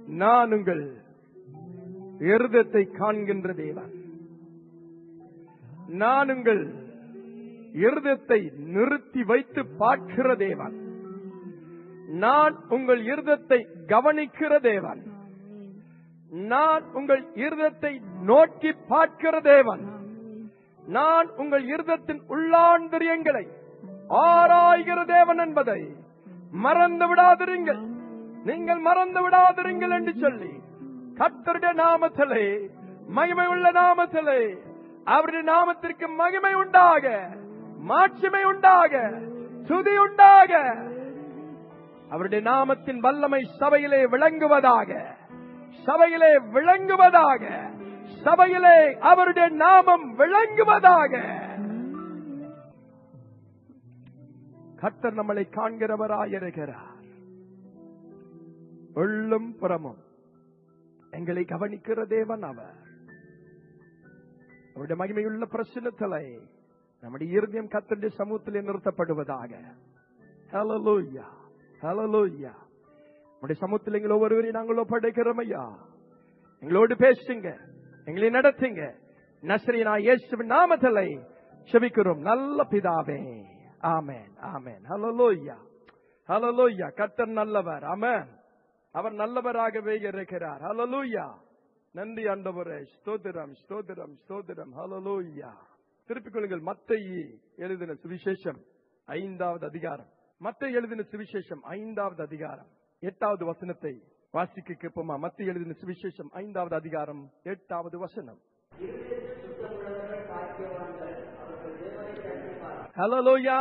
நான் உங்கள் இருதத்தை காண்கின்ற தேவன் நான் உங்கள் இருதத்தை நிறுத்தி வைத்து பார்க்கிற தேவன் நான் உங்கள் இருதத்தை கவனிக்கிற தேவன் நான் உங்கள் இருதத்தை நோக்கி பார்க்கிற தேவன் நான் உங்கள் இருதத்தின் உள்ளாந்தரியங்களை ஆராய்கிற தேவன் என்பதை மறந்து விடாதிருங்கள் நீங்கள் மறந்து விடாதிருங்கள் என்று சொல்லி கர்த்தருடைய நாமத்திலே மகிமை உள்ள நாமத்திலே அவருடைய நாமத்திற்கு மகிமை உண்டாக மாட்சிமை உண்டாக துதி உண்டாக அவருடைய நாமத்தின் வல்லமை சபையிலே விளங்குவதாக சபையிலே விளங்குவதாக சபையிலே அவருடைய நாமம் விளங்குவதாக கர்த்தர் நம்மளை காண்கிறவராயிருக்கிறார் உள்ளும் புறமும் எங்களை கவனிக்கிற தேவன் அவர் அவருடைய மகிமையுள்ள பிரச்சனத்திலே நம்முடைய இருதயம் கத்தருடைய சமூகத்திலே நிறுத்தப்படுவதாக ஹalleluya ஹalleluya நம்முடைய சமூகத்தில் எங்கள் ஒவ்வொருவரையும் நாங்கள் ஒப்படைக்கிறோம் ஐயா எங்களோடு பேசுங்க எங்களை நடத்துங்க நஸ்ரீனா இயேசுவின் நாமத்திலே செபிக்கிறோம் நல்ல பிதாவே ஆமென் ஆமென் ஹalleluya ஹalleluya கர்த்தர் நல்லவர் ஆமென் அவர் நல்லவராகவே இருக்கிறார் ஹalleluya நன்றி ஆண்டவரே ஸ்தோத்திரம் ஸ்தோத்திரம் ஸ்தோத்திரம் ஹalleluya திருப்பிக் கொள்ளுங்கள் மத்தேயு எழுதின சுவிசேஷம் ஐந்தாவது அதிகாரம் மத்தேயு எழுதின சுவிசேஷம் ஐந்தாவது அதிகாரம் எட்டாவது வசனத்தை வாசிக்க கேட்போமா மத்திய எழுதின சுவிசேஷம் ஐந்தாவது அதிகாரம் எட்டாவது வசனம் ஹலலோயா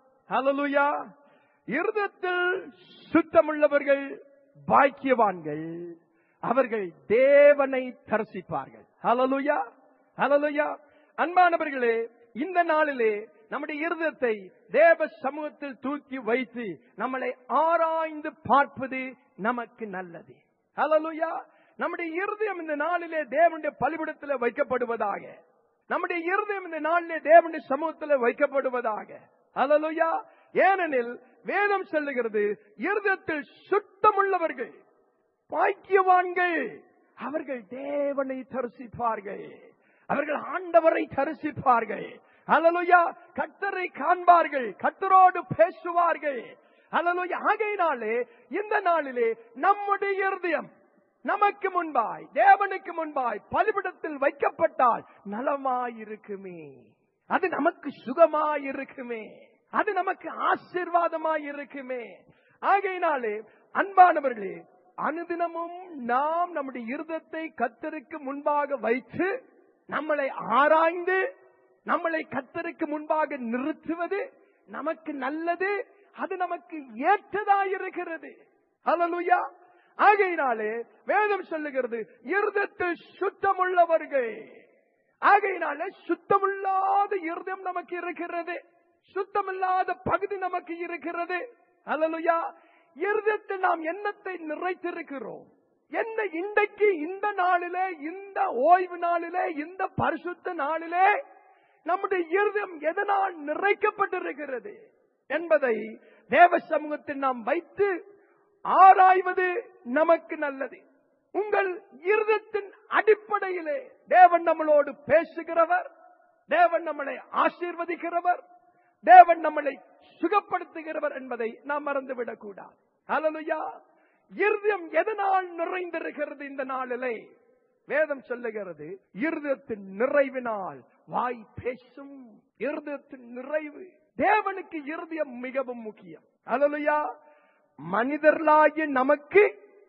ஹலலோயா இருதத்தில் சுத்தமுள்ளவர்கள் பாக்கியவான்கள் அவர்கள் தேவனை தரிசிப்பார்கள் ஹலலுயா ஹலலுயா அன்பானவர்களே இந்த நாளிலே நம்முடைய இருதயத்தை தேவ சமூகத்தில் தூக்கி வைத்து நம்மளை ஆராய்ந்து பார்ப்பது நமக்கு நல்லது ஹலலுயா நம்முடைய இருதயம் இந்த நாளிலே தேவனுடைய பலிபிடத்தில் வைக்கப்படுவதாக நம்முடைய இருதயம் இந்த நாளிலே தேவனுடைய சமூகத்தில் வைக்கப்படுவதாக ஹலலுயா ஏனெனில் வேதம் சொல்லுகிறது இருதயத்தில் சுத்தமுள்ளவர்கள் பாக்கியவான்கள் அவர்கள் தேவனை தரிசிப்பார்கள் அவர்கள் ஆண்டவரை தரிசிப்பார்கள் அலலுயா கத்தரை காண்பார்கள் கத்தரோடு பேசுவார்கள் அலலுயா ஆகையினாலே இந்த நாளிலே நம்முடைய இருதயம் நமக்கு முன்பாய் தேவனுக்கு முன்பாய் பலிபிடத்தில் வைக்கப்பட்டால் நலமாயிருக்குமே அது நமக்கு சுகமாயிருக்குமே அது நமக்கு ஆசீர்வாதமாய் இருக்குமே ஆகையினாலே அன்பானவர்களே அனுதினமும் நாம் நம்முடைய இருதத்தை கத்தருக்கு முன்பாக வைத்து நம்மளை ஆராய்ந்து நம்மளை கத்தருக்கு முன்பாக நிறுத்துவது நமக்கு நல்லது அது நமக்கு ஏற்றதாயிருக்கிறது ஹalleluya ஆகையினாலே வேதம் சொல்லுகிறது இருதத்தில் சுத்தமுள்ளவர்கள் ஆகையினாலே சுத்தமில்லாத இருதயம் நமக்கு இருக்கிறது சுத்தமில்லாத பகுதி நமக்கு இருக்கிறது அல்லலுயா இருதயத்தில் நாம் எண்ணத்தை நிறைத்திருக்கிறோம் என்ன இன்றைக்கு இந்த நாளிலே இந்த ஓய்வு நாளிலே இந்த பரிசுத்த நாளிலே நம்முடைய இருதயம் எதனால் நிறைக்கப்பட்டிருக்கிறது என்பதை தேவ சமூகத்தில் நாம் வைத்து ஆராய்வது நமக்கு நல்லது உங்கள் இருதத்தின் அடிப்படையிலே தேவன் நம்மளோடு பேசுகிறவர் தேவன் நம்மளை ஆசீர்வதிக்கிறவர் தேவன் நம்மளை சுகப்படுத்துகிறவர் என்பதை நாம் மறந்துவிடக் கூடாது ஹalleluya இருதயம் எதனால் நிறைந்திருக்கிறது இந்த நாளிலே வேதம் சொல்லுகிறது இருதயத்தின் நிறைவினால் வாய் பேசும் இருதயத்தின் நிறைவு தேவனுக்கு இருதயம் மிகவும் முக்கியம் ஹalleluya மனிதர்களாகிய நமக்கு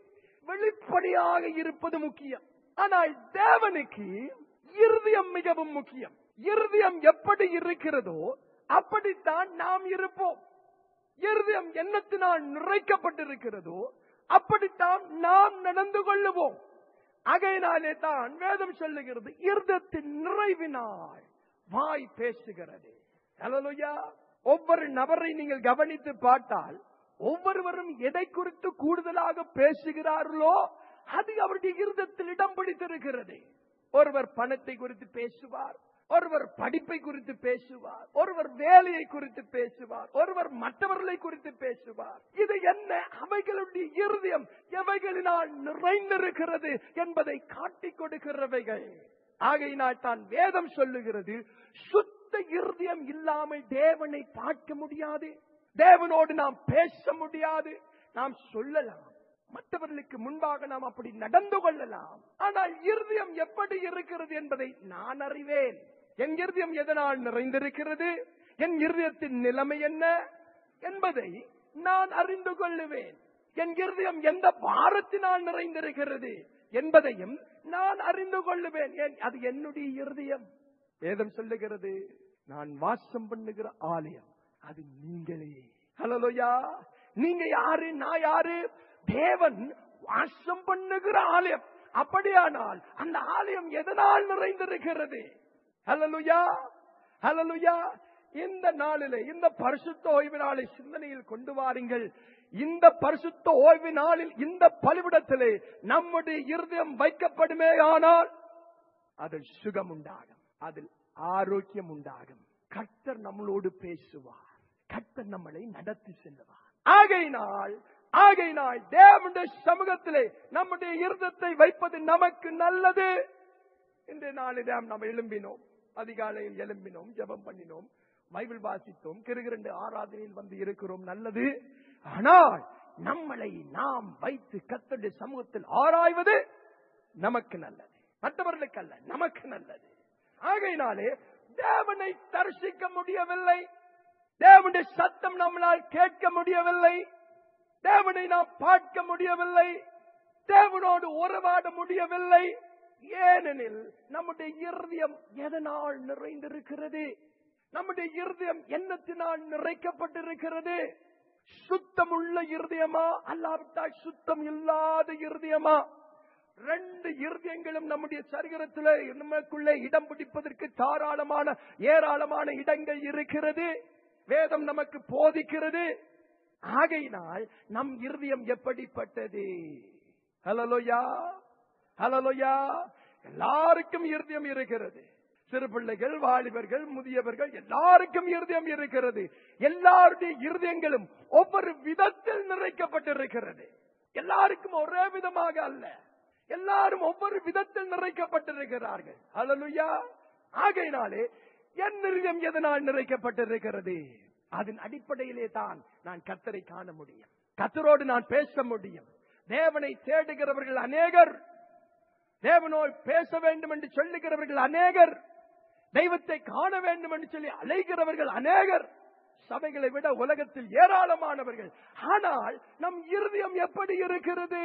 வெளிப்படையாக இருப்பது முக்கியம் ஆனால் தேவனுக்கு இருதயம் மிகவும் முக்கியம் இருதயம் எப்படி இருக்கிறதோ அப்படித்தான் நாம் இருப்போம் இருதயம் எண்ணத்தினால் நிறைக்கப்பட்டிருக்கிறதோ அப்படித்தான் நாம் நடந்து கொள்ளுவோம் அகையினாலே தான் வேதம் சொல்லுகிறது இருதத்தின் நிறைவினால் வாய் பேசுகிறது ஹalleluya ஒவ்வொரு நபரை நீங்கள் கவனித்து பார்த்தால் ஒவ்வொருவரும் எதை குறித்து கூடுதலாக பேசுகிறார்களோ அது அவருடைய இருதத்தில் இடம் பிடித்திருக்கிறது ஒருவர் பணத்தை குறித்து பேசுவார் ஒருவர் படிப்பை குறித்து பேசுவார் ஒருவர் வேலையை குறித்து பேசுவார் ஒருவர் மற்றவர்களை குறித்து பேசுவார் இது என்ன அவைகளுடைய இருதயம் எவைகளினால் நிறைந்திருக்கிறது என்பதை காட்டிக் கொடுக்கிறவைகள் ஆகையினால் தான் வேதம் சொல்லுகிறது சுத்த இருதயம் இல்லாமல் தேவனை பார்க்க முடியாது தேவனோடு நாம் பேச முடியாது நாம் சொல்லலாம் மற்றவர்களுக்கு முன்பாக நாம் அப்படி நடந்து கொள்ளலாம் ஆனால் இருதயம் எப்படி இருக்கிறது என்பதை நான் அறிவேன் என் இருதயம் எதனால் நிறைந்திருக்கிறது என் இருதயத்தின் நிலைமை என்ன என்பதை நான் அறிந்து கொள்ளுவேன் என் இருதயம் எந்த பாரத்தினால் நிறைந்திருக்கிறது என்பதையும் நான் அறிந்து கொள்ளுவேன் ஏன் அது என்னுடைய இருதயம் வேதம் சொல்லுகிறது நான் வாசம் பண்ணுகிற ஆலயம் அது நீங்களே ஹலோயா நீங்க யாரு நான் யாரு தேவன் வாசம் பண்ணுகிற ஆலயம் அப்படியானால் அந்த ஆலயம் எதனால் நிறைந்திருக்கிறது ஹலலுயா ஹலலுயா இந்த நாளிலே இந்த பரிசுத்த ஓய்வு நாளை சிந்தனையில் கொண்டு வாருங்கள் இந்த பரிசுத்த ஓய்வு நாளில் இந்த பலிவிடத்திலே நம்முடைய இருதயம் வைக்கப்படுமே ஆனால் அதில் சுகம் உண்டாகும் அதில் ஆரோக்கியம் உண்டாகும் கர்த்தர் நம்மளோடு பேசுவார் கர்த்தர் நம்மளை நடத்தி செல்லுவார் ஆகையினால் ஆகையினால் தேவனுடைய சமூகத்திலே நம்முடைய இருதத்தை வைப்பது நமக்கு நல்லது இன்றைய நாளில் நாம் எழும்பினோம் அதிகாலையில் எழும்பினோம் ஜெபம் பண்ணினோம் பைபிள் வாசித்தோம் கிருகிரண்டு ஆராதனையில் வந்து இருக்கிறோம் நல்லது ஆனால் நம்மளை நாம் வைத்து கத்தருடைய சமூகத்தில் ஆராய்வது நமக்கு நல்லது மற்றவர்களுக்கு அல்ல நமக்கு நல்லது ஆகையினாலே தேவனை தரிசிக்க முடியவில்லை தேவனுடைய சத்தம் நம்மளால் கேட்க முடியவில்லை தேவனை நாம் பார்க்க முடியவில்லை தேவனோடு உறவாட முடியவில்லை ஏனெனில் நம்முடைய இருதயம் எதனால் நிறைந்திருக்கிறது நம்முடைய இருதயம் எண்ணத்தினால் நிறைக்கப்பட்டிருக்கிறது சுத்தமுள்ள இருதயமா அல்லாவிட்டால் சுத்தம் இல்லாத இருதயமா ரெண்டு இருதயங்களும் நம்முடைய சரீரத்தில் நமக்குள்ளே இடம் பிடிப்பதற்கு தாராளமான ஏராளமான இடங்கள் இருக்கிறது வேதம் நமக்கு போதிக்கிறது ஆகையினால் நம் இருதயம் எப்படிப்பட்டது ஹலலோயா ஹலலோயா எல்லாருக்கும் இருதயம் இருக்கிறது சிறு பிள்ளைகள் வாலிபர்கள் முதியவர்கள் எல்லாருக்கும் இருதயம் இருக்கிறது எல்லாருடைய இருதயங்களும் ஒவ்வொரு விதத்தில் நிறைக்கப்பட்டிருக்கிறது எல்லாருக்கும் ஒரே விதமாக அல்ல எல்லாரும் ஒவ்வொரு விதத்தில் நிறைக்கப்பட்டிருக்கிறார்கள் ஹலலுயா ஆகையினாலே என் இருதயம் எதனால் நிறைக்கப்பட்டிருக்கிறது அதன் அடிப்படையிலே தான் நான் கத்தரை காண முடியும் கத்தரோடு நான் பேச முடியும் தேவனை தேடுகிறவர்கள் அநேகர் தேவனோடு பேச வேண்டும் என்று சொல்லுகிறவர்கள் அநேகர் தெய்வத்தை காண வேண்டும் என்று சொல்லி அலைகிறவர்கள் அநேகர் சபைகளை விட உலகத்தில் ஏராளமானவர்கள் ஆனால் நம் இருதயம் எப்படி இருக்கிறது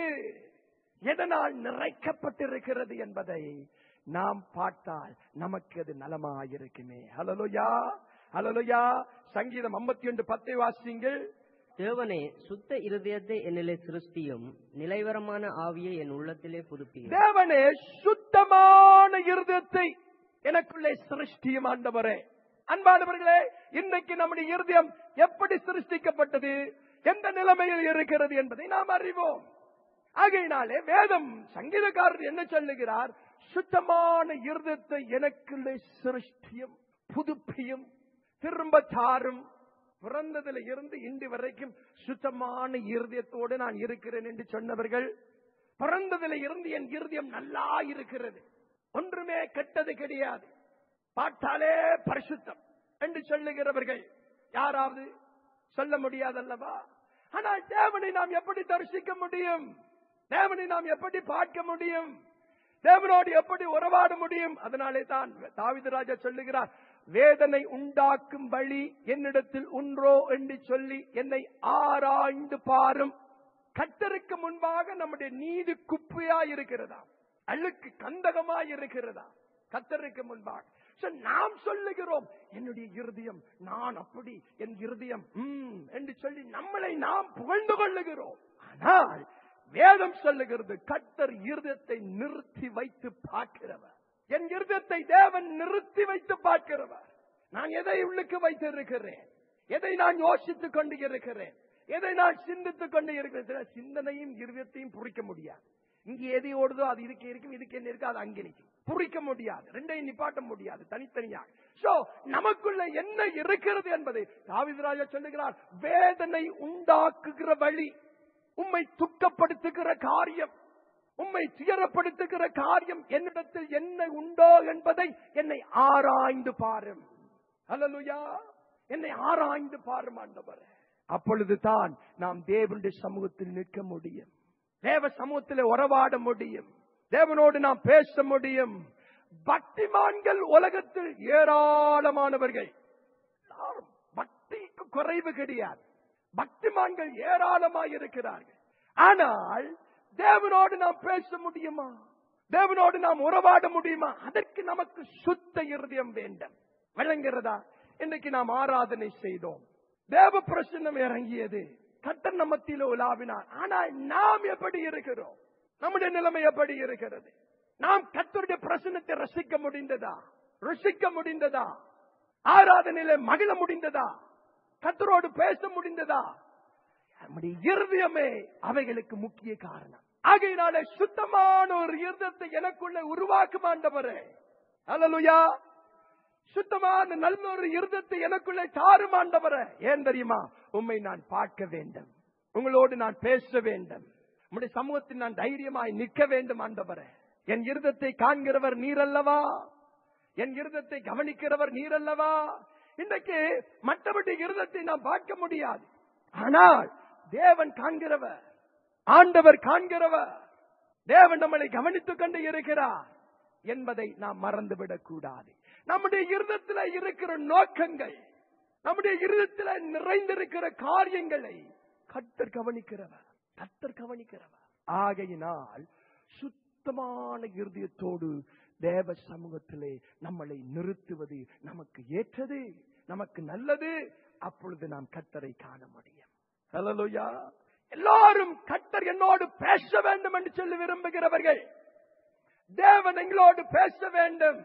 எதனால் நிறைக்கப்பட்டிருக்கிறது என்பதை நாம் பார்த்தால் நமக்கு அது நலமாயிருக்குமே ஹலலுயா ஹலலுயா சங்கீதம் ஐம்பத்தி ஒன்று பத்தை வாசிங்கள் தேவனே சுத்த இருதயத்தை என்னிலே சிருஷ்டியும் நிலைவரமான ஆவியை என் உள்ளத்திலே புதுப்பியும் தேவனே சுத்தமான இருதயத்தை எனக்குள்ளே சிருஷ்டியும் ஆண்டவரே அன்பானவர்களே இன்றைக்கு நம்முடைய இருதயம் எப்படி சிருஷ்டிக்கப்பட்டது எந்த நிலைமையில் இருக்கிறது என்பதை நாம் அறிவோம் ஆகையினாலே வேதம் சங்கீதக்காரர் என்ன சொல்லுகிறார் சுத்தமான இருதயத்தை எனக்குள்ளே சிருஷ்டியும் புதுப்பியும் திரும்ப தாரும் பிறந்ததுல இருந்து இன்று வரைக்கும் சுத்தமான இருதயத்தோடு நான் இருக்கிறேன் என்று சொன்னவர்கள் பிறந்ததுல இருந்து என் இருதயம் நல்லா இருக்கிறது ஒன்றுமே கெட்டது கிடையாது பார்த்தாலே பரிசுத்தம் என்று சொல்லுகிறவர்கள் யாராவது சொல்ல முடியாதல்லவா ஆனால் தேவனை நாம் எப்படி தரிசிக்க முடியும் தேவனை நாம் எப்படி பார்க்க முடியும் தேவனோடு எப்படி உறவாட முடியும் அதனாலே தான் தாவித ராஜா சொல்லுகிறார் வேதனை உண்டாக்கும் வழி என்னிடத்தில் உன்றோ என்று சொல்லி என்னை ஆராய்ந்து பாரும் கத்தருக்கு முன்பாக நம்முடைய நீதி குப்பையா இருக்கிறதா அழுக்கு கந்தகமா இருக்கிறதா கத்தருக்கு முன்பாக So, நாம் சொல்லுகிறோம் என்னுடைய இருதயம் நான் அப்படி என் இருதயம் ம், என்று சொல்லி நம்மளை நாம் புகழ்ந்து கொள்ளுகிறோம் ஆனால் வேதம் சொல்லுகிறது கத்தர் இருதயத்தை நிறுத்தி வைத்து பார்க்கிறவர் என் இருதயத்தை தேவன் நிறுத்தி வைத்து பார்க்கிறவர் நான் எதை உள்ளுக்கு வைத்திருக்கிறேன் எதை நான் யோசித்துக் கொண்டு இருக்கிறேன் எதை நான் சிந்தித்துக் கொண்டு இருக்கிறேன் சிந்தனையும் இருதயத்தையும் புரிக்க முடியாது இங்க எது ஓடுதோ அது இதுக்கு இருக்கும் இதுக்கு என்ன இருக்கு அது அங்க நிற்கும் புரிக்க முடியாது ரெண்டையும் நிப்பாட்ட முடியாது தனித்தனியாக சோ நமக்குள்ள என்ன இருக்கிறது என்பதை தாவிதராஜா சொல்லுகிறார் வேதனை உண்டாக்குகிற வழி உம்மை துக்கப்படுத்துகிற காரியம் உம்மை துயரப்படுத்துகிற காரியம் என்னிடத்தில் என்ன உண்டோ என்பதை என்னை ஆராய்ந்து பாரும் அல்லலுயா என்னை ஆராய்ந்து பாரும் ஆண்டவரே அப்பொழுது தான் நாம் தேவனுடைய சமூகத்தில் நிற்க முடியும் தேவ சமூகத்தில் உறவாட முடியும் தேவனோடு நாம் பேச முடியும் பக்திமான்கள் உலகத்தில் ஏராளமானவர்கள் எல்லாரும் பக்திக்கு குறைவு கிடையாது பக்திமான்கள் ஏராளமாய் இருக்கிறார்கள் ஆனால் தேவனோடு நாம் பேச முடியுமா தேவனோடு நாம் உறவாட முடியுமா அதற்கு நமக்கு சுத்த இருதயம் வேண்டும் விளங்குகிறதா இன்னைக்கு நாம் ஆராதனை செய்தோம் தேவ பிரசன்னம் இறங்கியது கட்டண மத்தியில உலாவினார் ஆனால் நாம் எப்படி இருக்கிறோம் நம்முடைய நிலைமை எப்படி இருக்கிறது நாம் கத்தருடைய பிரசனத்தை ரசிக்க முடிந்ததா ருசிக்க முடிந்ததா ஆராதனையில மகிழ முடிந்ததா கத்தரோடு பேச முடிந்ததா நம்முடைய இருதயமே அவைகளுக்கு முக்கிய காரணம் ஆகையினாலே சுத்தமான ஒரு இருதயத்தை எனக்குள்ள உருவாக்கும் ஆண்டவரே அல்லலுயா சுத்தமான நல்ல ஒரு இருதத்தை எனக்குள்ளே தாரும் ஆண்டவரே ஏன் தெரியுமா உண்மை நான் பார்க்க வேண்டும் உங்களோடு நான் பேச வேண்டும் உங்களுடைய சமூகத்தில் நான் தைரியமாய் நிற்க வேண்டும் ஆண்டவரே என் இருதத்தை காண்கிறவர் நீர் அல்லவா என் இருதத்தை கவனிக்கிறவர் நீர் அல்லவா இன்றைக்கு மற்றவருடைய இருதத்தை நாம் பார்க்க முடியாது ஆனால் தேவன் காண்கிறவர் ஆண்டவர் காண்கிறவர் தேவன் நம்மளை கவனித்துக் கொண்டு இருக்கிறார் என்பதை நாம் மறந்துவிடக் கூடாது நம்முடைய இருதத்தில் இருக்கிற நோக்கங்கள் நம்முடைய இருதத்தில் நிறைந்திருக்கிற காரியங்களை கத்தர் கவனிக்கிறவர் கத்தர் கவனிக்கிறவர் ஆகையினால் சுத்தமான இருதயத்தோடு தேவ சமூகத்திலே நம்மளை நிறுத்துவது நமக்கு ஏற்றது நமக்கு நல்லது அப்பொழுது நாம் கத்தரை காண முடியும் ஹalleluya எல்லாரும் கத்தர் என்னோடு பேச வேண்டும் என்று சொல்லி விரும்புகிறவர்கள் தேவன் எங்களோடு பேச வேண்டும்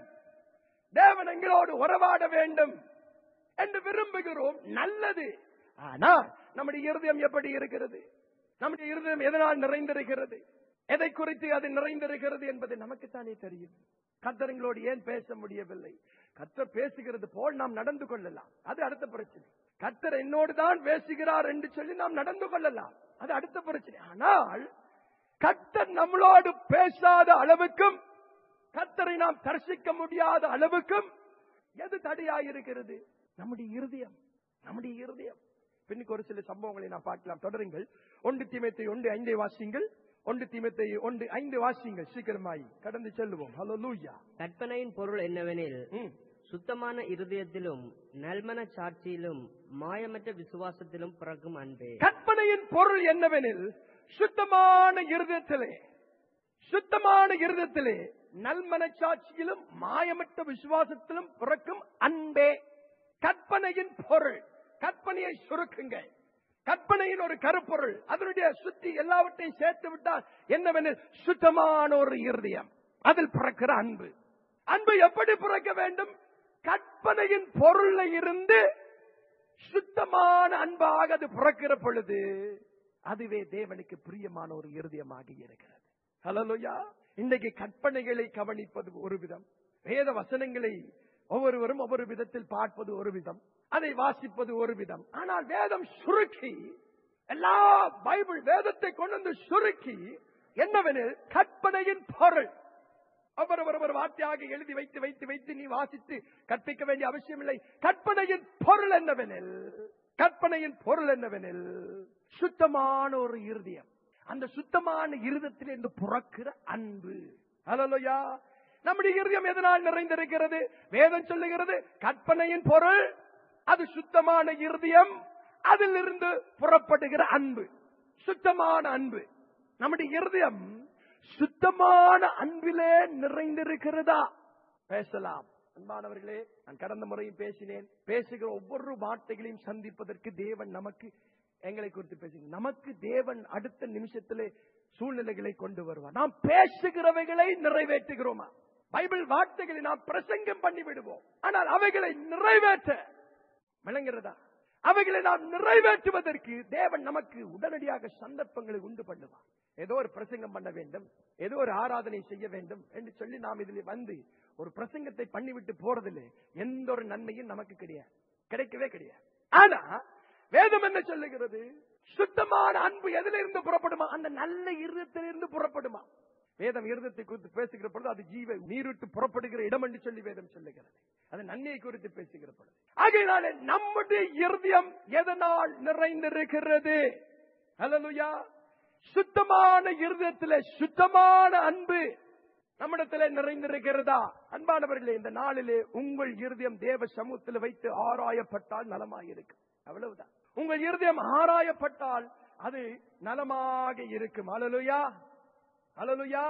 தேவன் எங்களோடு உறவாட வேண்டும் என்று விரும்புகிறோம் நல்லது ஆனால் நம்முடைய இருதயம் எப்படி இருக்கிறது நம்முடைய இருதயம் எதனால் நிறைந்திருக்கிறது எதை குறித்து அது நிறைந்திருக்கிறது என்பது நமக்குத்தானே தெரியும் கத்தரங்களோடு ஏன் பேச முடியவில்லை கத்தர் பேசுகிறது போல் நாம் நடந்து கொள்ளலாம் அது அடுத்த பிரச்சனை கத்தர் என்னோடு தான் பேசுகிறார் என்று சொல்லி நாம் நடந்து கொள்ளலாம் அது அடுத்த பிரச்சனை ஆனால் கத்தர் நம்மளோடு பேசாத அளவுக்கும் கத்தரை நாம் தரிசிக்க முடியாத அளவுக்கும் எது தடையாயிருக்கிறது நம்முடைய இருதயம் நம்முடைய இருதயம் பின்னுக்கு ஒரு சில சம்பவங்களை நாம் பார்க்கலாம் தொடருங்கள் ஒன்று தீமத்தை ஒன்று ஐந்தை வாசிங்கள் ஒன்று தீமத்தை ஒன்று ஐந்து வாசிங்கள் சீக்கிரமாய் கடந்து செல்லுவோம் ஹலோ லூயா கற்பனையின் பொருள் என்னவெனில் சுத்தமான இருதயத்திலும் நல்மன சாட்சியிலும் மாயமற்ற விசுவாசத்திலும் பிறக்கும் அன்பே கற்பனையின் பொருள் என்னவெனில் சுத்தமான இருதயத்திலே சுத்தமான இருதயத்திலே நல்மனச்சாட்சியிலும் மாயமற்ற விசுவாசத்திலும் பிறக்கும் அன்பே கற்பனையின் பொருள் கற்பனையை சுருக்குங்கள் கற்பனையின் ஒரு கருப்பொருள் அதனுடைய சுத்தி எல்லாவற்றையும் சேர்த்து விட்டால் என்னவெனில் சுத்தமான ஒரு இருதயம் அதில் பிறக்கிற அன்பு அன்பு எப்படி பிறக்க வேண்டும் கற்பனையின் பொருள்ல இருந்து சுத்தமான அன்பாக அது பிறக்கிற பொழுது அதுவே தேவனுக்கு பிரியமான ஒரு இருதயமாக இருக்கிறது ஹலோயா இன்றைக்கு கற்பனைகளை கவனிப்பது ஒரு விதம் வேத வசனங்களை ஒவ்வொருவரும் ஒவ்வொரு விதத்தில் பார்ப்பது ஒரு விதம் அதை வாசிப்பது ஒரு விதம் ஆனால் வேதம் சுருக்கி எல்லா பைபிள் வேதத்தை கொண்டு வந்து சுருக்கி என்னவெனில் கற்பனையின் பொருள் ஒவ்வொரு ஒரு வார்த்தையாக எழுதி வைத்து வைத்து வைத்து நீ வாசித்து கற்பிக்க வேண்டிய அவசியம் இல்லை கற்பனையின் பொருள் என்னவெனில் கற்பனையின் பொருள் என்னவெனில் சுத்தமான ஒரு இருதயம் அந்த சுத்தமான இருதத்தில் என்று புறக்கிற அன்பு ஹலோயா நம்முடைய இருதயம் எதனால் நிறைந்திருக்கிறது வேதம் சொல்லுகிறது கற்பனையின் பொருள் அது சுத்தமான இருதயம் அதிலிருந்து புறப்படுகிற அன்பு சுத்தமான அன்பு நம்முடைய இருதயம் சுத்தமான அன்பிலே நிறைந்திருக்கிறதா பேசலாம் அன்பானவர்களே நான் கடந்த முறையும் பேசினேன் பேசுகிற ஒவ்வொரு வார்த்தைகளையும் சந்திப்பதற்கு தேவன் நமக்கு எங்களை குறித்து பேசுங்க நமக்கு தேவன் அடுத்த நிமிஷத்திலே சூழ்நிலைகளை கொண்டு வருவார் நாம் பேசுகிறவைகளை நிறைவேற்றுகிறோமா பைபிள் வார்த்தைகளை நாம் பிரசங்கம் பண்ணி விடுவோம் ஆனால் அவைகளை நிறைவேற்ற விளங்குகிறதா அவைகளை நாம் நிறைவேற்றுவதற்கு தேவன் நமக்கு உடனடியாக சந்தர்ப்பங்களை உண்டு பண்ணுவார் ஏதோ ஒரு பிரசங்கம் பண்ண வேண்டும் ஏதோ ஒரு ஆராதனை செய்ய வேண்டும் என்று சொல்லி நாம் இதில் வந்து ஒரு பிரசங்கத்தை பண்ணிவிட்டு போறதில்லை எந்த ஒரு நன்மையும் நமக்கு கிடையாது கிடைக்கவே கிடையாது ஆனா வேதம் என்ன சொல்லுகிறது சுத்தமான அன்பு எதுல இருந்து புறப்படுமா அந்த நல்ல இருதத்திலிருந்து புறப்படுமா வேதம் இருதத்தை குறித்து பேசுகிற பொழுது அது ஜீவ நீருட்டு புறப்படுகிற இடம் என்று சொல்லி வேதம் சொல்லுகிறது அது நன்மையை குறித்து பேசுகிற பொழுது ஆகையினாலே நம்முடைய இருதயம் எதனால் நிறைந்திருக்கிறது அல்லலுயா சுத்தமான இருதயத்திலே சுத்தமான அன்பு நம்மிடத்திலே நிறைந்திருக்கிறதா அன்பானவர்களே இந்த நாளிலே உங்கள் இருதயம் தேவ சமூகத்தில் வைத்து ஆராயப்பட்டால் நலமாயிருக்கும் அவ்வளவுதான் உங்கள் இருதயம் ஆராயப்பட்டால் அது நலமாக இருக்கும் அலலுயா அலலுயா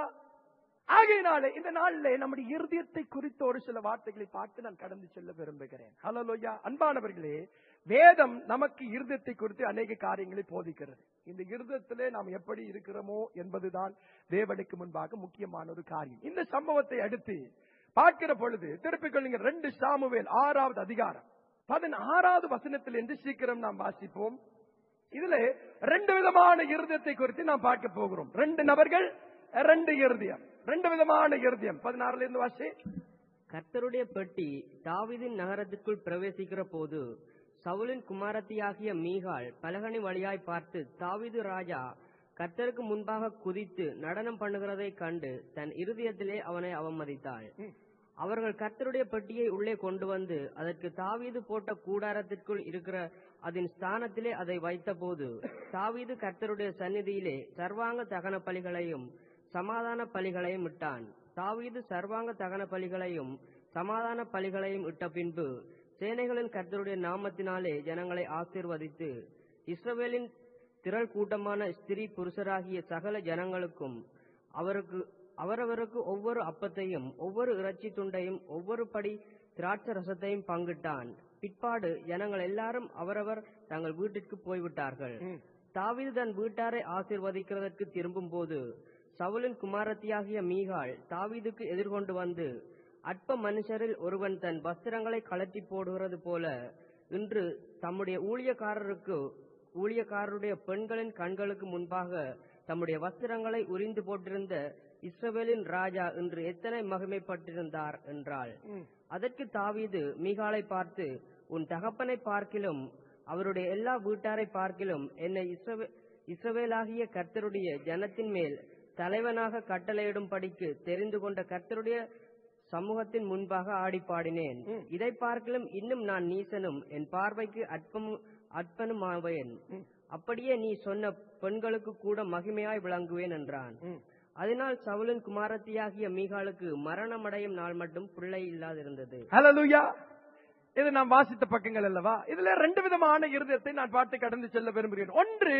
ஆகையினாலே இந்த நாளிலே நம்முடைய இருதயத்தை குறித்த ஒரு சில வார்த்தைகளை பார்த்து நான் கடந்து செல்ல விரும்புகிறேன் ஹலோயா அன்பானவர்களே வேதம் நமக்கு இருதயத்தை குறித்து அநேக காரியங்களை போதிக்கிறது இந்த இருதயத்திலே நாம் எப்படி இருக்கிறோமோ என்பதுதான் தேவனுக்கு முன்பாக முக்கியமான ஒரு காரியம் இந்த சம்பவத்தை அடுத்து பார்க்கிற பொழுது திருப்பிக் கொள்ளுங்க ரெண்டு சாமுவேல் ஆறாவது அதிகாரம் பதினாறாவது வசனத்தில் என்று சீக்கிரம் நாம் வாசிப்போம் இதுல ரெண்டு விதமான இருதயத்தை குறித்து நாம் பார்க்க போகிறோம் ரெண்டு நபர்கள் ரெண்டு இருதயம் ரெண்டு விதமான இருதயம் பதினாறுல இருந்து வாசி கர்த்தருடைய பெட்டி தாவீதின் நகரத்திற்குள் பிரவேசிக்கிற போது சவுலின் குமாரத்தியாகிய மீகாள் பலகனி வழியாய் பார்த்து தாவீது ராஜா கர்த்தருக்கு முன்பாக குதித்து நடனம் பண்ணுகிறதைக் கண்டு தன் இருதயத்திலே அவனை அவமதித்தாள் ம். அவர்கள் கர்த்தருடைய பெட்டியை உள்ளே கொண்டு வந்து அதற்கு தாவீது போட்ட கூடாரத்திற்குள் இருக்கிற அதன் ஸ்தானத்திலே அதை வைத்தபோது தாவீது கர்த்தருடைய சந்நிதியிலே சர்வாங்க தகன பலிகளையும் சமாதான பலிகளையும் இட்டான் தாவீது சர்வாங்க தகன பலிகளையும் சமாதான பலிகளையும் இட்ட பின்பு சேனைகளின் கர்த்தருடைய நாமத்தினாலே ஜனங்களை ஆசீர்வதித்து இஸ்ரவேலின் திரள் கூட்டமான ஸ்திரீ புருஷராகிய சகல ஜனங்களுக்கும் அவருக்கு அவரவருக்கு ஒவ்வொரு அப்பத்தையும் ஒவ்வொரு இறைச்சி துண்டையும் ஒவ்வொரு படி திராட்சை ரசத்தையும் பங்கிட்டான் பிற்பாடு ஜனங்கள் எல்லாரும் அவரவர் தங்கள் வீட்டிற்கு போய்விட்டார்கள் ம். தாவீது தன் வீட்டாரை ஆசீர்வதிக்கிறதற்கு திரும்பும் போது சவுலின் குமாரத்தியாகிய மீகாள் தாவீதுக்கு எதிர்கொண்டு வந்து அற்ப மனுஷரில் ஒருவன் தன் வஸ்திரங்களை கழற்றி போடுகிறது போல இன்று தம்முடைய ஊழியக்காரருக்கு ஊழியக்காரருடைய பெண்களின் கண்களுக்கு முன்பாக தம்முடைய வஸ்திரங்களை உரிந்து போட்டிருந்த இஸ்ரவேலின் ராஜா இன்று எத்தனை மகிமைப்பட்டிருந்தார் என்றாள் ம். அதற்கு தாவீது மீகாலை பார்த்து உன் தகப்பனை பார்க்கிலும் அவருடைய எல்லா வீட்டாரை பார்க்கிலும் என்னை இஸ்ரவே- இஸ்ரவேலாகிய கர்த்தருடைய ஜனத்தின் மேல் தலைவனாக கட்டளையிடும் படிக்கு தெரிந்து கொண்ட கர்த்தருடைய சமூகத்தின் முன்பாக ஆடி பாடினேன் ம். இதை பார்க்கிலும் இன்னும் நான் நீசனும் என் பார்வைக்கு அற்பமும் அற்பனுமாவேன் ம். அப்படியே நீ சொன்ன பெண்களுக்கு கூட மகிமையாய் விளங்குவேன் என்றான் ம். அதனால் சவுலின் குமாரத்தியாகிய மீகாலுக்கு மரணமடையும் நாள் மட்டும் பிள்ளை இல்லாதிருந்தது ஹalleluya இது நாம் வாசித்த பக்கங்கள் அல்லவா இதுல ரெண்டு விதமான இருதயத்தை நான் பார்த்து கடந்து செல்ல விரும்புகிறேன் ஒன்று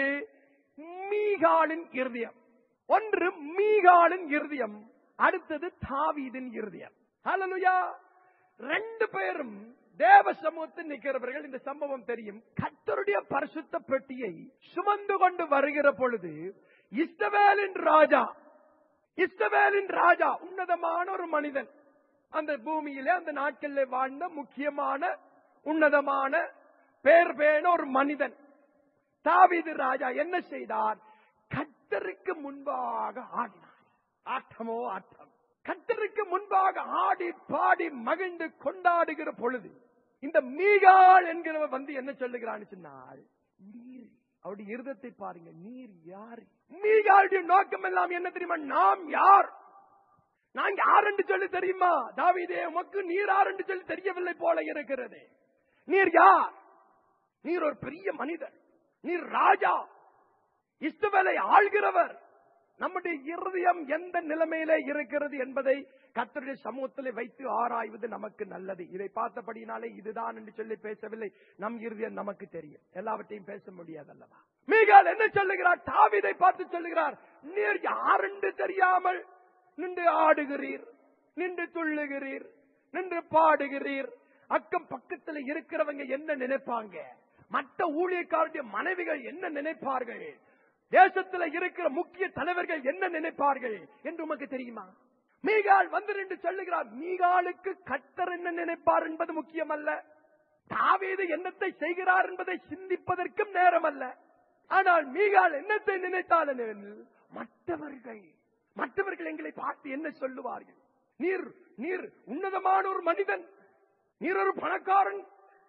மீகாலின் இருதயம் ஒன்று மீகாலின் இருதயம் அடுத்தது தாவீதின் இருதயம் ஹalleluya ரெண்டு பேரும் தேவ சமூகத்தில் நிற்கிறவர்கள் இந்த சம்பவம் தெரியும் கர்த்தருடைய பரிசுத்த பெட்டியை சுமந்து கொண்டு வருகிற பொழுது இஸ்ரவேலின் ராஜா இஸ்ரவேலின் ராஜா உன்னதமான ஒரு மனிதன் அந்த பூமியிலே அந்த நாட்களிலே வாழ்ந்த முக்கியமான உன்னதமான பேர் பேன ஒரு மனிதன் தாவீது ராஜா என்ன செய்தார் கத்தருக்கு முன்பாக ஆடினார் ஆட்டமோ ஆட்டம் கத்தருக்கு முன்பாக ஆடி பாடி மகிழ்ந்து கொண்டாடுகிற பொழுது இந்த மீகாள் என்கிறவர் வந்து என்ன சொல்லுகிறான்னு சொன்னால் நீர் அவருடைய இருதத்தை பாருங்க நீர் யார் மீகாளுடைய நோக்கம் எல்லாம் என்ன தெரியுமா நாம் யார் நான் யார் என்று சொல்லி தெரியுமா தாவீதே உமக்கு நீர் யார் என்று சொல்லி தெரியவில்லை போல இருக்கிறது நீர் யார் நீர் ஒரு பெரிய மனிதர் நீர் ராஜா இஸ்ரவேலை ஆள்கிறவர் நம்முடைய இருதயம் எந்த நிலைமையிலே இருக்கிறது என்பதை கர்த்தருடைய சமூகத்திலே வைத்து ஆராய்வது நமக்கு நல்லது இதை பார்த்தபடினாலே இதுதான் என்று சொல்லி பேசவில்லை நம் இருதயம் நமக்கு தெரியும் எல்லாவற்றையும் பேச முடியாது அல்லவா மீகால் என்ன சொல்லுகிறார் தாவீதை பார்த்து சொல்லுகிறார் நீர் யார் என்று தெரியாமல் நின்று ஆடுகிறீர் நின்று துள்ளுகிறீர் நின்று பாடுகிறீர் அக்கம் பக்கத்துல இருக்கிறவங்க என்ன நினைப்பாங்க மற்ற ஊழியக்காரருடைய மனைவிகள் என்ன நினைப்பார்கள் தேசத்துல இருக்கிற முக்கிய தலைவர்கள் என்ன நினைப்பார்கள் என்று உமக்கு தெரியுமா மீகால் வந்து நின்று சொல்லுகிறார் மீகாலுக்கு கத்தர் என்ன நினைப்பார் என்பது முக்கியம் அல்ல தாவீது என்னத்தை செய்கிறார் என்பதை சிந்திப்பதற்கும் நேரம் அல்ல ஆனால் மீகால் என்னத்தை நினைத்தால் என்னவெனில், மற்றவர்கள் மற்றவர்கள் எங்களை பார்த்து என்ன சொல்லுவார்கள் நீர் நீர் உன்னதமான ஒரு மனிதன் நீர் ஒரு பணக்காரன்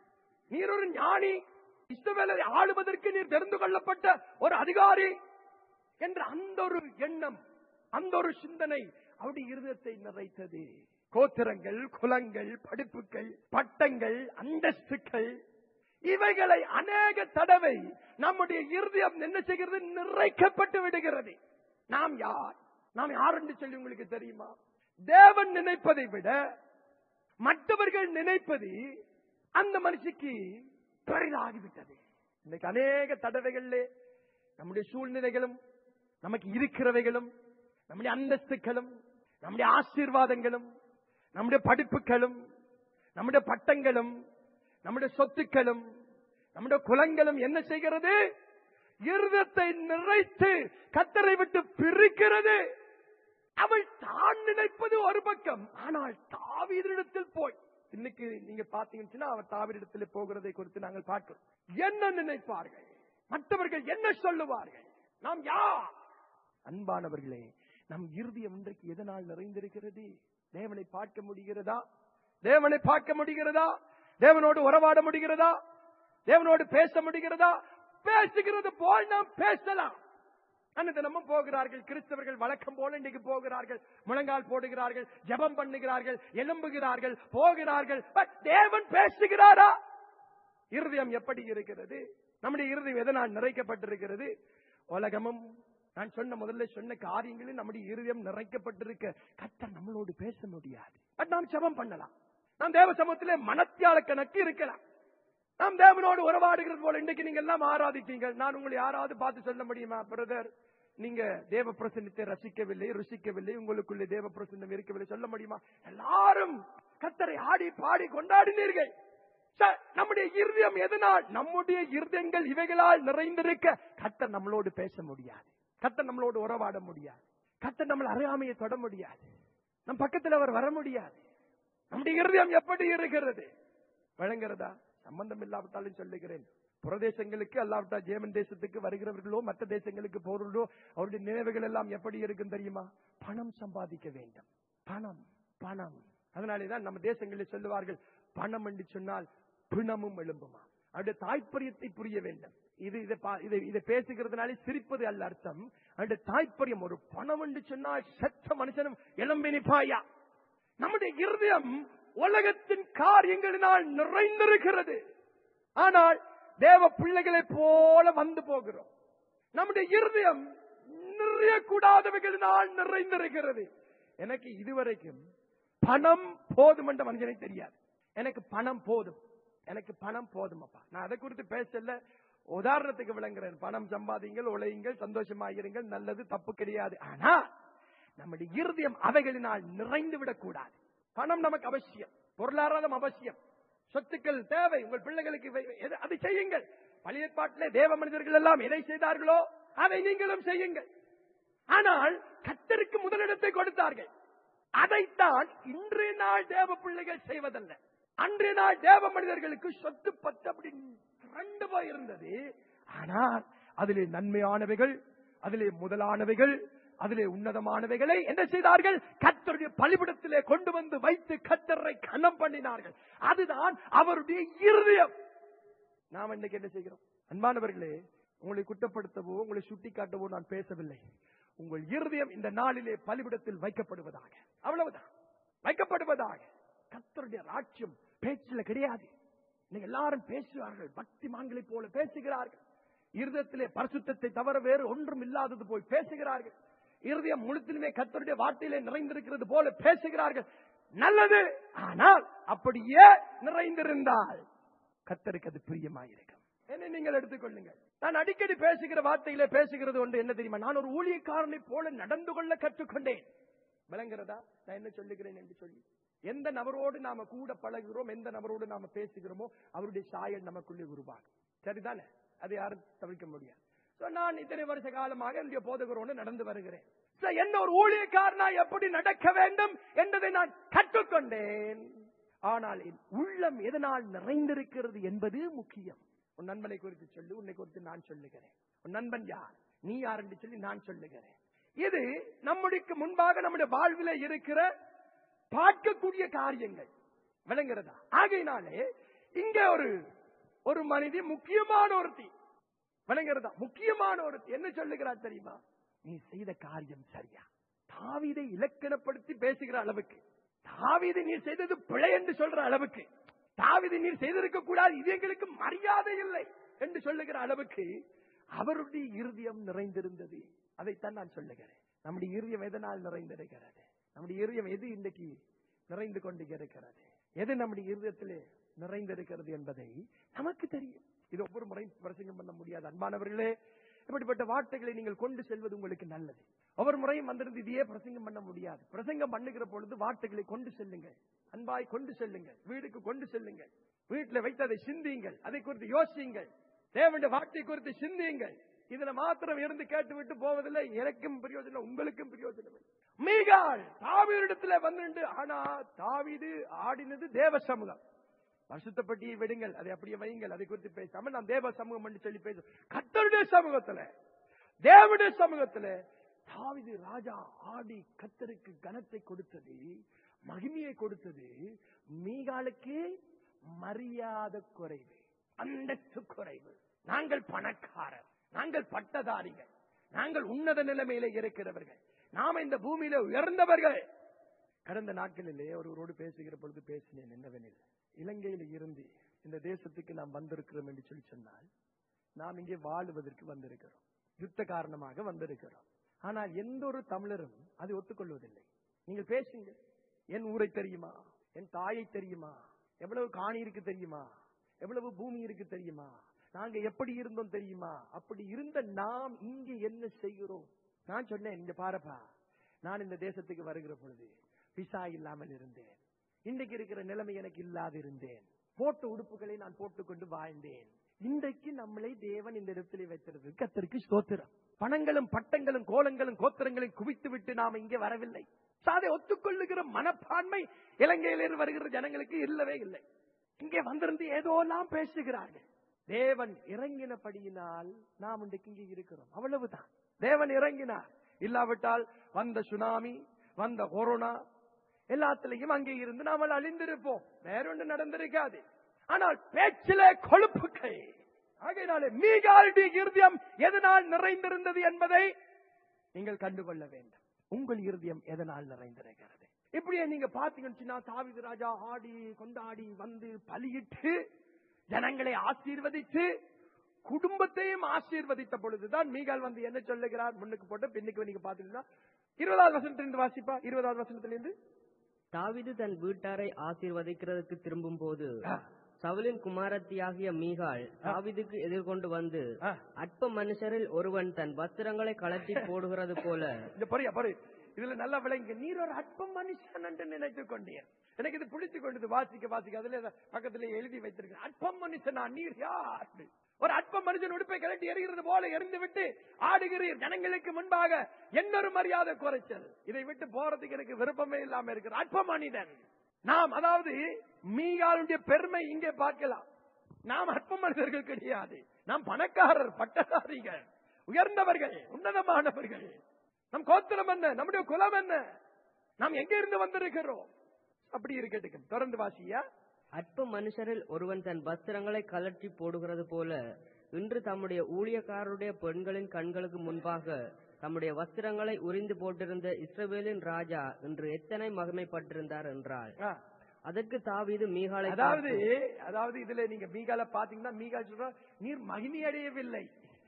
நீர் ஒரு ஞானி இஸ்ரவேலை ஆளுவதற்கு நீர் தெரிந்து கொள்ளப்பட்ட ஒரு அதிகாரி என்ற அந்த ஒரு எண்ணம் அந்த ஒரு சிந்தனை அவருடைய இருதயத்தை நிறைத்தது கோத்திரங்கள் குலங்கள் படிப்புகள் பட்டங்கள் அந்தஸ்துக்கள் இவைகளை அநேக தடவை நம்முடைய இருதயம் என்ன செய்கிறது நிறைக்கப்பட்டு விடுகிறது நாம் யார் நாம் யார் என்று சொல்லி உங்களுக்கு தெரியுமா தேவன் நினைப்பதை விட மற்றவர்கள் நினைப்பது அந்த மனுஷிக்கு பெரிதாகிவிட்டது இன்னைக்கு அநேக தடவைகளிலே நம்முடைய சூழ்நிலைகளும் நமக்கு இருக்கிறவைகளும் நம்முடைய அந்தஸ்துகளும் நம்முடைய ஆசீர்வாதங்களும் நம்முடைய படிப்புகளும் நம்முடைய பட்டங்களும் நம்முடைய சொத்துக்களும் நம்முடைய குலங்களும் என்ன செய்கிறது இருதத்தை நிறைத்து கத்தரை விட்டு பிரிக்கிறது அவள் தான் நினைப்பது ஒரு பக்கம் ஆனால் தாவீரிடத்தில் போய் இன்னைக்கு நீங்க பாத்தீங்கன்னா அவர் தாவீரிடத்தில் போகிறதை குறித்து நாங்கள் பார்க்கிறோம் என்ன நினைப்பார்கள் மற்றவர்கள் என்ன சொல்லுவார்கள் நாம் யார் அன்பானவர்களே நம் இருதயம் இன்றைக்கு எதனால் நிறைந்திருக்கிறது தேவனை பார்க்க முடிகிறதா தேவனை பார்க்க முடிகிறதா தேவனோடு உறவாட முடிகிறதா தேவனோடு பேச முடிகிறதா பேசுகிறது போல் நாம் பேசலாம் அன்னதினமும் போகிறார்கள் கிறிஸ்தவர்கள் வழக்கம் போல இன்னைக்கு போகிறார்கள் முழங்கால் போடுகிறார்கள் ஜெபம் பண்ணுகிறார்கள் எலும்புகிறார்கள் போகிறார்கள் பட் தேவன் பேசுகிறாரா இருதயம் எப்படி இருக்கிறது நம்முடைய இருதயம் எதனால் நிறைக்கப்பட்டிருக்கிறது உலகமும் நான் சொன்ன முதல்ல சொன்ன காரியங்களில் நம்முடைய இருதயம் நிறைக்கப்பட்டிருக்க கத்தர் நம்மளோடு பேச முடியாது பட் நாம் ஜெபம் பண்ணலாம் நாம் தேவ சமூகத்திலே மனத்தியால கணக்கு இருக்கலாம் நாம் தேவனோடு உறவாடுகிறது போல இன்னைக்கு நீங்க எல்லாம் ஆராதிக்கீங்க நான் உங்களை யாராவது பார்த்து சொல்ல முடியுமா பிரதர் நீங்க தேவ பிரசன்னத்தை ரசிக்கவில்லை ருசிக்கவில்லை உங்களுக்குள்ளே தேவ பிரசன்னம் இருக்கவில்லை சொல்ல முடியுமா எல்லாரும் கத்தரை ஆடி பாடி கொண்டாடினீர்கள் ச- நம்முடைய இருதயம் எதனால் நம்முடைய இருதயங்கள் இவைகளால் நிறைந்திருக்க கத்தர் நம்மளோடு பேச முடியாது கத்தர் நம்மளோடு உறவாட முடியாது கத்தர் நம்மள அறியாமையை தொட முடியாது நம் பக்கத்தில் அவர் வர முடியாது நம்முடைய இருதயம் எப்படி இருக்கிறது வழங்குறதா சம்பந்தம் இல்லாவிட்டாலும் சொல்லுகிறேன் புறதேசங்களுக்கு அல்லாவிட்டா ஜேமன் தேசத்துக்கு வருகிறவர்களோ மற்ற தேசங்களுக்கு போறவர்களோ அவருடைய நினைவுகள் எல்லாம் எப்படி இருக்கும் தெரியுமா பணம் சம்பாதிக்க வேண்டும் பணம் பணம் அதனாலேதான் நம்ம தேசங்களில் சொல்லுவார்கள் பணம் என்று சொன்னால் பிணமும் எழும்புமா அவருடைய தாய்ப்பரியத்தை புரிய வேண்டும் இது இதை பா- இதை இதை பேசுகிறதுனாலே சிரிப்பது அல்ல அர்த்தம் அவருடைய தாய்ப்பரியம் ஒரு பணம் என்று சொன்னால் செத்த மனுஷனும் எலும்பினிப்பாயா நம்முடைய இருதயம் உலகத்தின் காரியங்களினால் நிறைந்திருக்கிறது ஆனால் தேவ பிள்ளைகளைப் போல வந்து போகிறோம் நம்முடைய இருதயம் நிறையக்கூடாதவைகளினால் நிறைந்திருக்கிறது எனக்கு இதுவரைக்கும் பணம் போதும் என்ற மனிதனை தெரியாது எனக்கு பணம் போதும் எனக்கு பணம் போதும் அப்பா நான் அதை குறித்து பேசல உதாரணத்துக்கு விளங்குறேன் பணம் சம்பாதிங்கள் உழையுங்கள் சந்தோஷமாயிருங்கள் நல்லது தப்பு கிடையாது ஆனா நம்முடைய இருதயம் அவைகளினால் நிறைந்து விடக்கூடாது பணம் நமக்கு அவசியம் பொருளாதாரம் அவசியம் சொத்துக்கள் தேவை உங்கள் பிள்ளைகளுக்கு இவை- எது- அதை செய்யுங்கள் பழைய பாட்டிலே தேவ மனிதர்கள் எல்லாம் எதை செய்தார்களோ அதை நீங்களும் செய்யுங்கள் ஆனால் கத்தருக்கு முதலிடத்தை கொடுத்தார்கள் அதைத்தான் இன்றைய நாள் தேவ பிள்ளைகள் செய்வதல்ல அன்றைய நாள் தேவ மனிதர்களுக்கு சொத்து பத்து அப்படி ரெண்டு போய் இருந்தது ஆனால் அதிலே நன்மையானவைகள் அதிலே முதலானவைகள் அதிலே உன்னதமானவைகளை என்ன செய்தார்கள் கத்தருடைய பலிபிடத்திலே கொண்டு வந்து வைத்து கத்தரை கனம் பண்ணினார்கள் அதுதான் அவருடைய இருதயம் நாம் இன்னைக்கு என்ன செய்கிறோம் அன்பானவர்களே உங்களை குற்றப்படுத்தவோ உங்களை சுட்டிக்காட்டவோ நான் பேசவில்லை உங்கள் இருதயம் இந்த நாளிலே பலிபிடத்தில் வைக்கப்படுவதாக அவ்வளவுதான் வைக்கப்படுவதாக கத்தருடைய ராட்சியம் பேச்சில் கிடையாது இன்னைக்கு எல்லாரும் பேசுவார்கள் பக்திமான்களை போல பேசுகிறார்கள் இருதயத்திலே பரிசுத்தத்தை தவிர வேறு ஒன்றும் இல்லாதது போய் பேசுகிறார்கள் இருதயம் முழுத்திலுமே கத்தருடைய வார்த்தையிலே நிறைந்திருக்கிறது போல பேசுகிறார்கள் நல்லது ஆனால் அப்படியே நிறைந்திருந்தால் கத்தருக்கு அது பிரியமாயிருக்கும் என்னை நீங்கள் எடுத்துக்கொள்ளுங்கள் நான் அடிக்கடி பேசுகிற வார்த்தையிலே பேசுகிறது ஒன்று என்ன தெரியுமா நான் ஒரு ஊழியக்காரனை போல நடந்து கொள்ள கற்றுக்கொண்டேன் விளங்குறதா நான் என்ன சொல்லுகிறேன் என்று சொல்லி எந்த நபரோடு நாம கூட பழகுகிறோம் எந்த நபரோடு நாம பேசுகிறோமோ அவருடைய சாயல் நமக்குள்ளே உருவாகும் சரிதானே அதை யாரும் தவிர்க்க முடியாது So, நான் இத்தனை வருஷ காலமாக என்னுடைய போதகரோடு நடந்து வருகிறேன் So, என்ன ஒரு ஊழியக்காரனா எப்படி நடக்க வேண்டும் என்பதை நான் கற்றுக்கொண்டேன் ஆனால் என் உள்ளம் எதனால் நிறைந்திருக்கிறது என்பது முக்கியம் உன் நண்பனை குறித்து சொல்லு உன்னை குறித்து நான் சொல்லுகிறேன் உன் நண்பன் யார் நீ யார் என்று சொல்லி நான் சொல்லுகிறேன் இது நம்முடைய முன்பாக நம்முடைய வாழ்வில இருக்கிற பார்க்கக்கூடிய காரியங்கள் விளங்குறதா ஆகையினாலே இங்க ஒரு ஒரு மனிதி முக்கியமான ஒருத்தி விளங்குறதா முக்கியமான ஒருத்தி என்ன சொல்லுகிறார் தெரியுமா நீ செய்த காரியம் சரியா தாவீதை இலக்கணப்படுத்தி பேசுகிற அளவுக்கு தாவீது நீ செய்தது பிழை என்று சொல்ற அளவுக்கு தாவீது நீர் செய்திருக்க கூடாது இது எங்களுக்கு மரியாதை இல்லை என்று சொல்லுகிற அளவுக்கு அவருடைய இருதயம் நிறைந்திருந்தது அதைத்தான் நான் சொல்லுகிறேன் நம்முடைய இருதயம் எதனால் நிறைந்திருக்கிறது நம்முடைய இருதயம் எது இன்றைக்கு நிறைந்து கொண்டு இருக்கிறது எது நம்முடைய இருதயத்திலே நிறைந்திருக்கிறது என்பதை நமக்கு தெரியும் இது ஒவ்வொரு முறை பிரசங்கம் பண்ண முடியாது அன்பானவர்களே இப்படிப்பட்ட வார்த்தைகளை நீங்கள் கொண்டு செல்வது உங்களுக்கு நல்லது ஒவ்வொரு முறையும் வந்திருந்து இதையே பிரசங்கம் பண்ண முடியாது பிரசங்கம் பண்ணுகிற பொழுது வார்த்தைகளை கொண்டு செல்லுங்கள் அன்பாய் கொண்டு செல்லுங்கள் வீடுக்கு கொண்டு செல்லுங்கள் வீட்டில் வைத்து அதை சிந்தியுங்கள் அதை குறித்து யோசியுங்கள் தேவனுடைய வார்த்தை குறித்து சிந்தியுங்கள் இதுல மாத்திரம் இருந்து கேட்டு விட்டு போவதில்லை எனக்கும் பிரயோஜனம் உங்களுக்கும் பிரயோஜனம் இல்லை. மீகாள் தாவீரிடத்துல வந்து ஆனா தாவீது ஆடினது தேவ சமூகம் பரிசுத்தப்பட்டியை விடுங்கள் அதை அப்படியே வையுங்கள் அதை குறித்து பேசாம நான் தேவ சமூகம் என்று சொல்லி பேசும் கத்தருடைய சமூகத்துல தேவனுடைய சமூகத்துல தாவீது ராஜா ஆடி கத்தருக்கு கனத்தை கொடுத்தது மகிமையை கொடுத்தது மீகாலுக்கு மரியாதை குறைவு அந்தஸ்து குறைவு நாங்கள் பணக்காரர் நாங்கள் பட்டதாரிகள் நாங்கள் உன்னத நிலைமையில இருக்கிறவர்கள் நாம இந்த பூமியில உயர்ந்தவர்கள் கடந்த நாட்களிலே ஒருவரோடு பேசுகிற பொழுது பேசினேன் என்னவெனில் இலங்கையில இருந்து இந்த தேசத்துக்கு நாம் வந்திருக்கிறோம் என்று சொல்லி சொன்னால் நாம் இங்கே வாழுவதற்கு வந்திருக்கிறோம் யுத்த காரணமாக வந்திருக்கிறோம் ஆனால் எந்த ஒரு தமிழரும் அதை ஒத்துக்கொள்வதில்லை நீங்கள் பேசுங்க என் ஊரை தெரியுமா என் தாயை தெரியுமா எவ்வளவு காணி இருக்கு தெரியுமா எவ்வளவு பூமி இருக்கு தெரியுமா நாங்க எப்படி இருந்தோம் தெரியுமா அப்படி இருந்த நாம் இங்கே என்ன செய்கிறோம் நான் சொன்னேன் இங்க பாருப்பா நான் இந்த தேசத்துக்கு வருகிற பொழுது பிசா இல்லாமல் இருந்தேன் இன்றைக்கு இருக்கிற நிலைமை எனக்கு இல்லாது இருந்தேன் போட்ட உடுப்புகளை நான் போட்டுக்கொண்டு வாழ்ந்தேன் இன்றைக்கு நம்மளை தேவன் இந்த இடத்திலே வைத்திருது கத்தருக்கு ஸ்தோத்திரம் பணங்களும் பட்டங்களும் கோலங்களும் கோத்திரங்களையும் குவித்து விட்டு நாம் இங்கே வரவில்லை அதை ஒத்துக்கொள்ளுகிற மனப்பான்மை இலங்கையிலிருந்து வருகிற ஜனங்களுக்கு இல்லவே இல்லை இங்கே வந்திருந்து ஏதோ எல்லாம் பேசுகிறார்கள் தேவன் இறங்கினபடியினால் நாம் இன்றைக்கு இங்கே இருக்கிறோம் அவ்வளவுதான் தேவன் இறங்கினார் இல்லாவிட்டால் வந்த சுனாமி வந்த கொரோனா எல்லாத்திலையும் அங்கே இருந்து நாமல் அழிந்திருப்போம் வேறொன்று நடந்திருக்காது ஆனால் பேச்சிலே கொழுப்புக்கை ஆகையினாலே மீகாலுடைய இருதயம் எதனால் நிறைந்திருந்தது என்பதை நீங்கள் கண்டுகொள்ள வேண்டும் உங்கள் இருதயம் எதனால் நிறைந்திருக்கிறது இப்படியே நீங்க பாத்தீங்கன்னா தாவிது ராஜா ஆடி கொண்டாடி வந்து பலியிட்டு ஜனங்களை ஆசீர்வதித்து குடும்பத்தையும் ஆசீர்வதித்த பொழுதுதான் மீகால் வந்து என்ன சொல்லுகிறார் முன்னுக்கு போட்டு பின்னுக்கு நீங்க பாத்தீங்கன்னா இருபதாவது வசனத்திலிருந்து வாசிப்பா இருபதாவது வசனத்திலிருந்து தாவீது தன் வீட்டாரை ஆசீர்வதிக்கிறதுக்கு திரும்பும் போது ஆ, சவுலின் குமாரத்தியாகிய மீகாள் தாவீதுக்கு எதிர்கொண்டு வந்து ஆ. அற்ப மனுஷரில் ஒருவன் தன் வஸ்திரங்களை கழட்டி போடுகிறது போல இந்த பொறியா பொறி இதுல நல்லா விளங்க நீர் ஒரு அற்ப மனுஷன் என்று நினைத்துக் கொண்டீர் எனக்கு இது பிடிச்சு கொண்டது வாசிக்க வாசிக்க அதுல இத பக்கத்துல எழுதி வைத்திருக்கேன் அற்பம் மனுஷனா நீர் யார் ஒரு அற்ப மனுஷன் உடுப்பை கழட்டி எறிகிறது போல எறிந்து விட்டு ஆடுகிறீர் ஜனங்களுக்கு முன்பாக என்னொரு மரியாதை குறைச்சல் இதை விட்டு போறதுக்கு எனக்கு விருப்பமே இல்லாம இருக்கிற அற்ப மனிதன் நாம் அதாவது மீகாலுடைய பெருமை இங்கே பார்க்கலாம் நாம் அற்ப மனிதர்கள் கிடையாது நாம் பணக்காரர் பட்டதாரிகள் உயர்ந்தவர்கள் உன்னதமானவர்கள் நம் கோத்திரம் என்ன நம்முடைய குலம் என்ன நாம் எங்க இருந்து வந்திருக்கிறோம் அப்படி இருக்கட்டும் தொடர்ந்து வாசியா அற்ப மனுஷரில் ஒருவன் தன் வஸ்திரங்களை கழற்றி போடுகிறது போல இன்று தம்முடைய ஊழியக்காரருடைய பெண்களின் கண்களுக்கு முன்பாக தம்முடைய வஸ்திரங்களை உரிந்து போட்டிருந்த இஸ்ரவேலின் ராஜா இன்று எத்தனை மகிமைப்பட்டிருந்தார் என்றாள் ஆ. அதற்கு தாவீது மீகாலை அதாவது அதாவது இதுல நீங்க மீகால பாத்தீங்கன்னா மீகால் சொல்ற நீர் மகிமை அடையவில்லை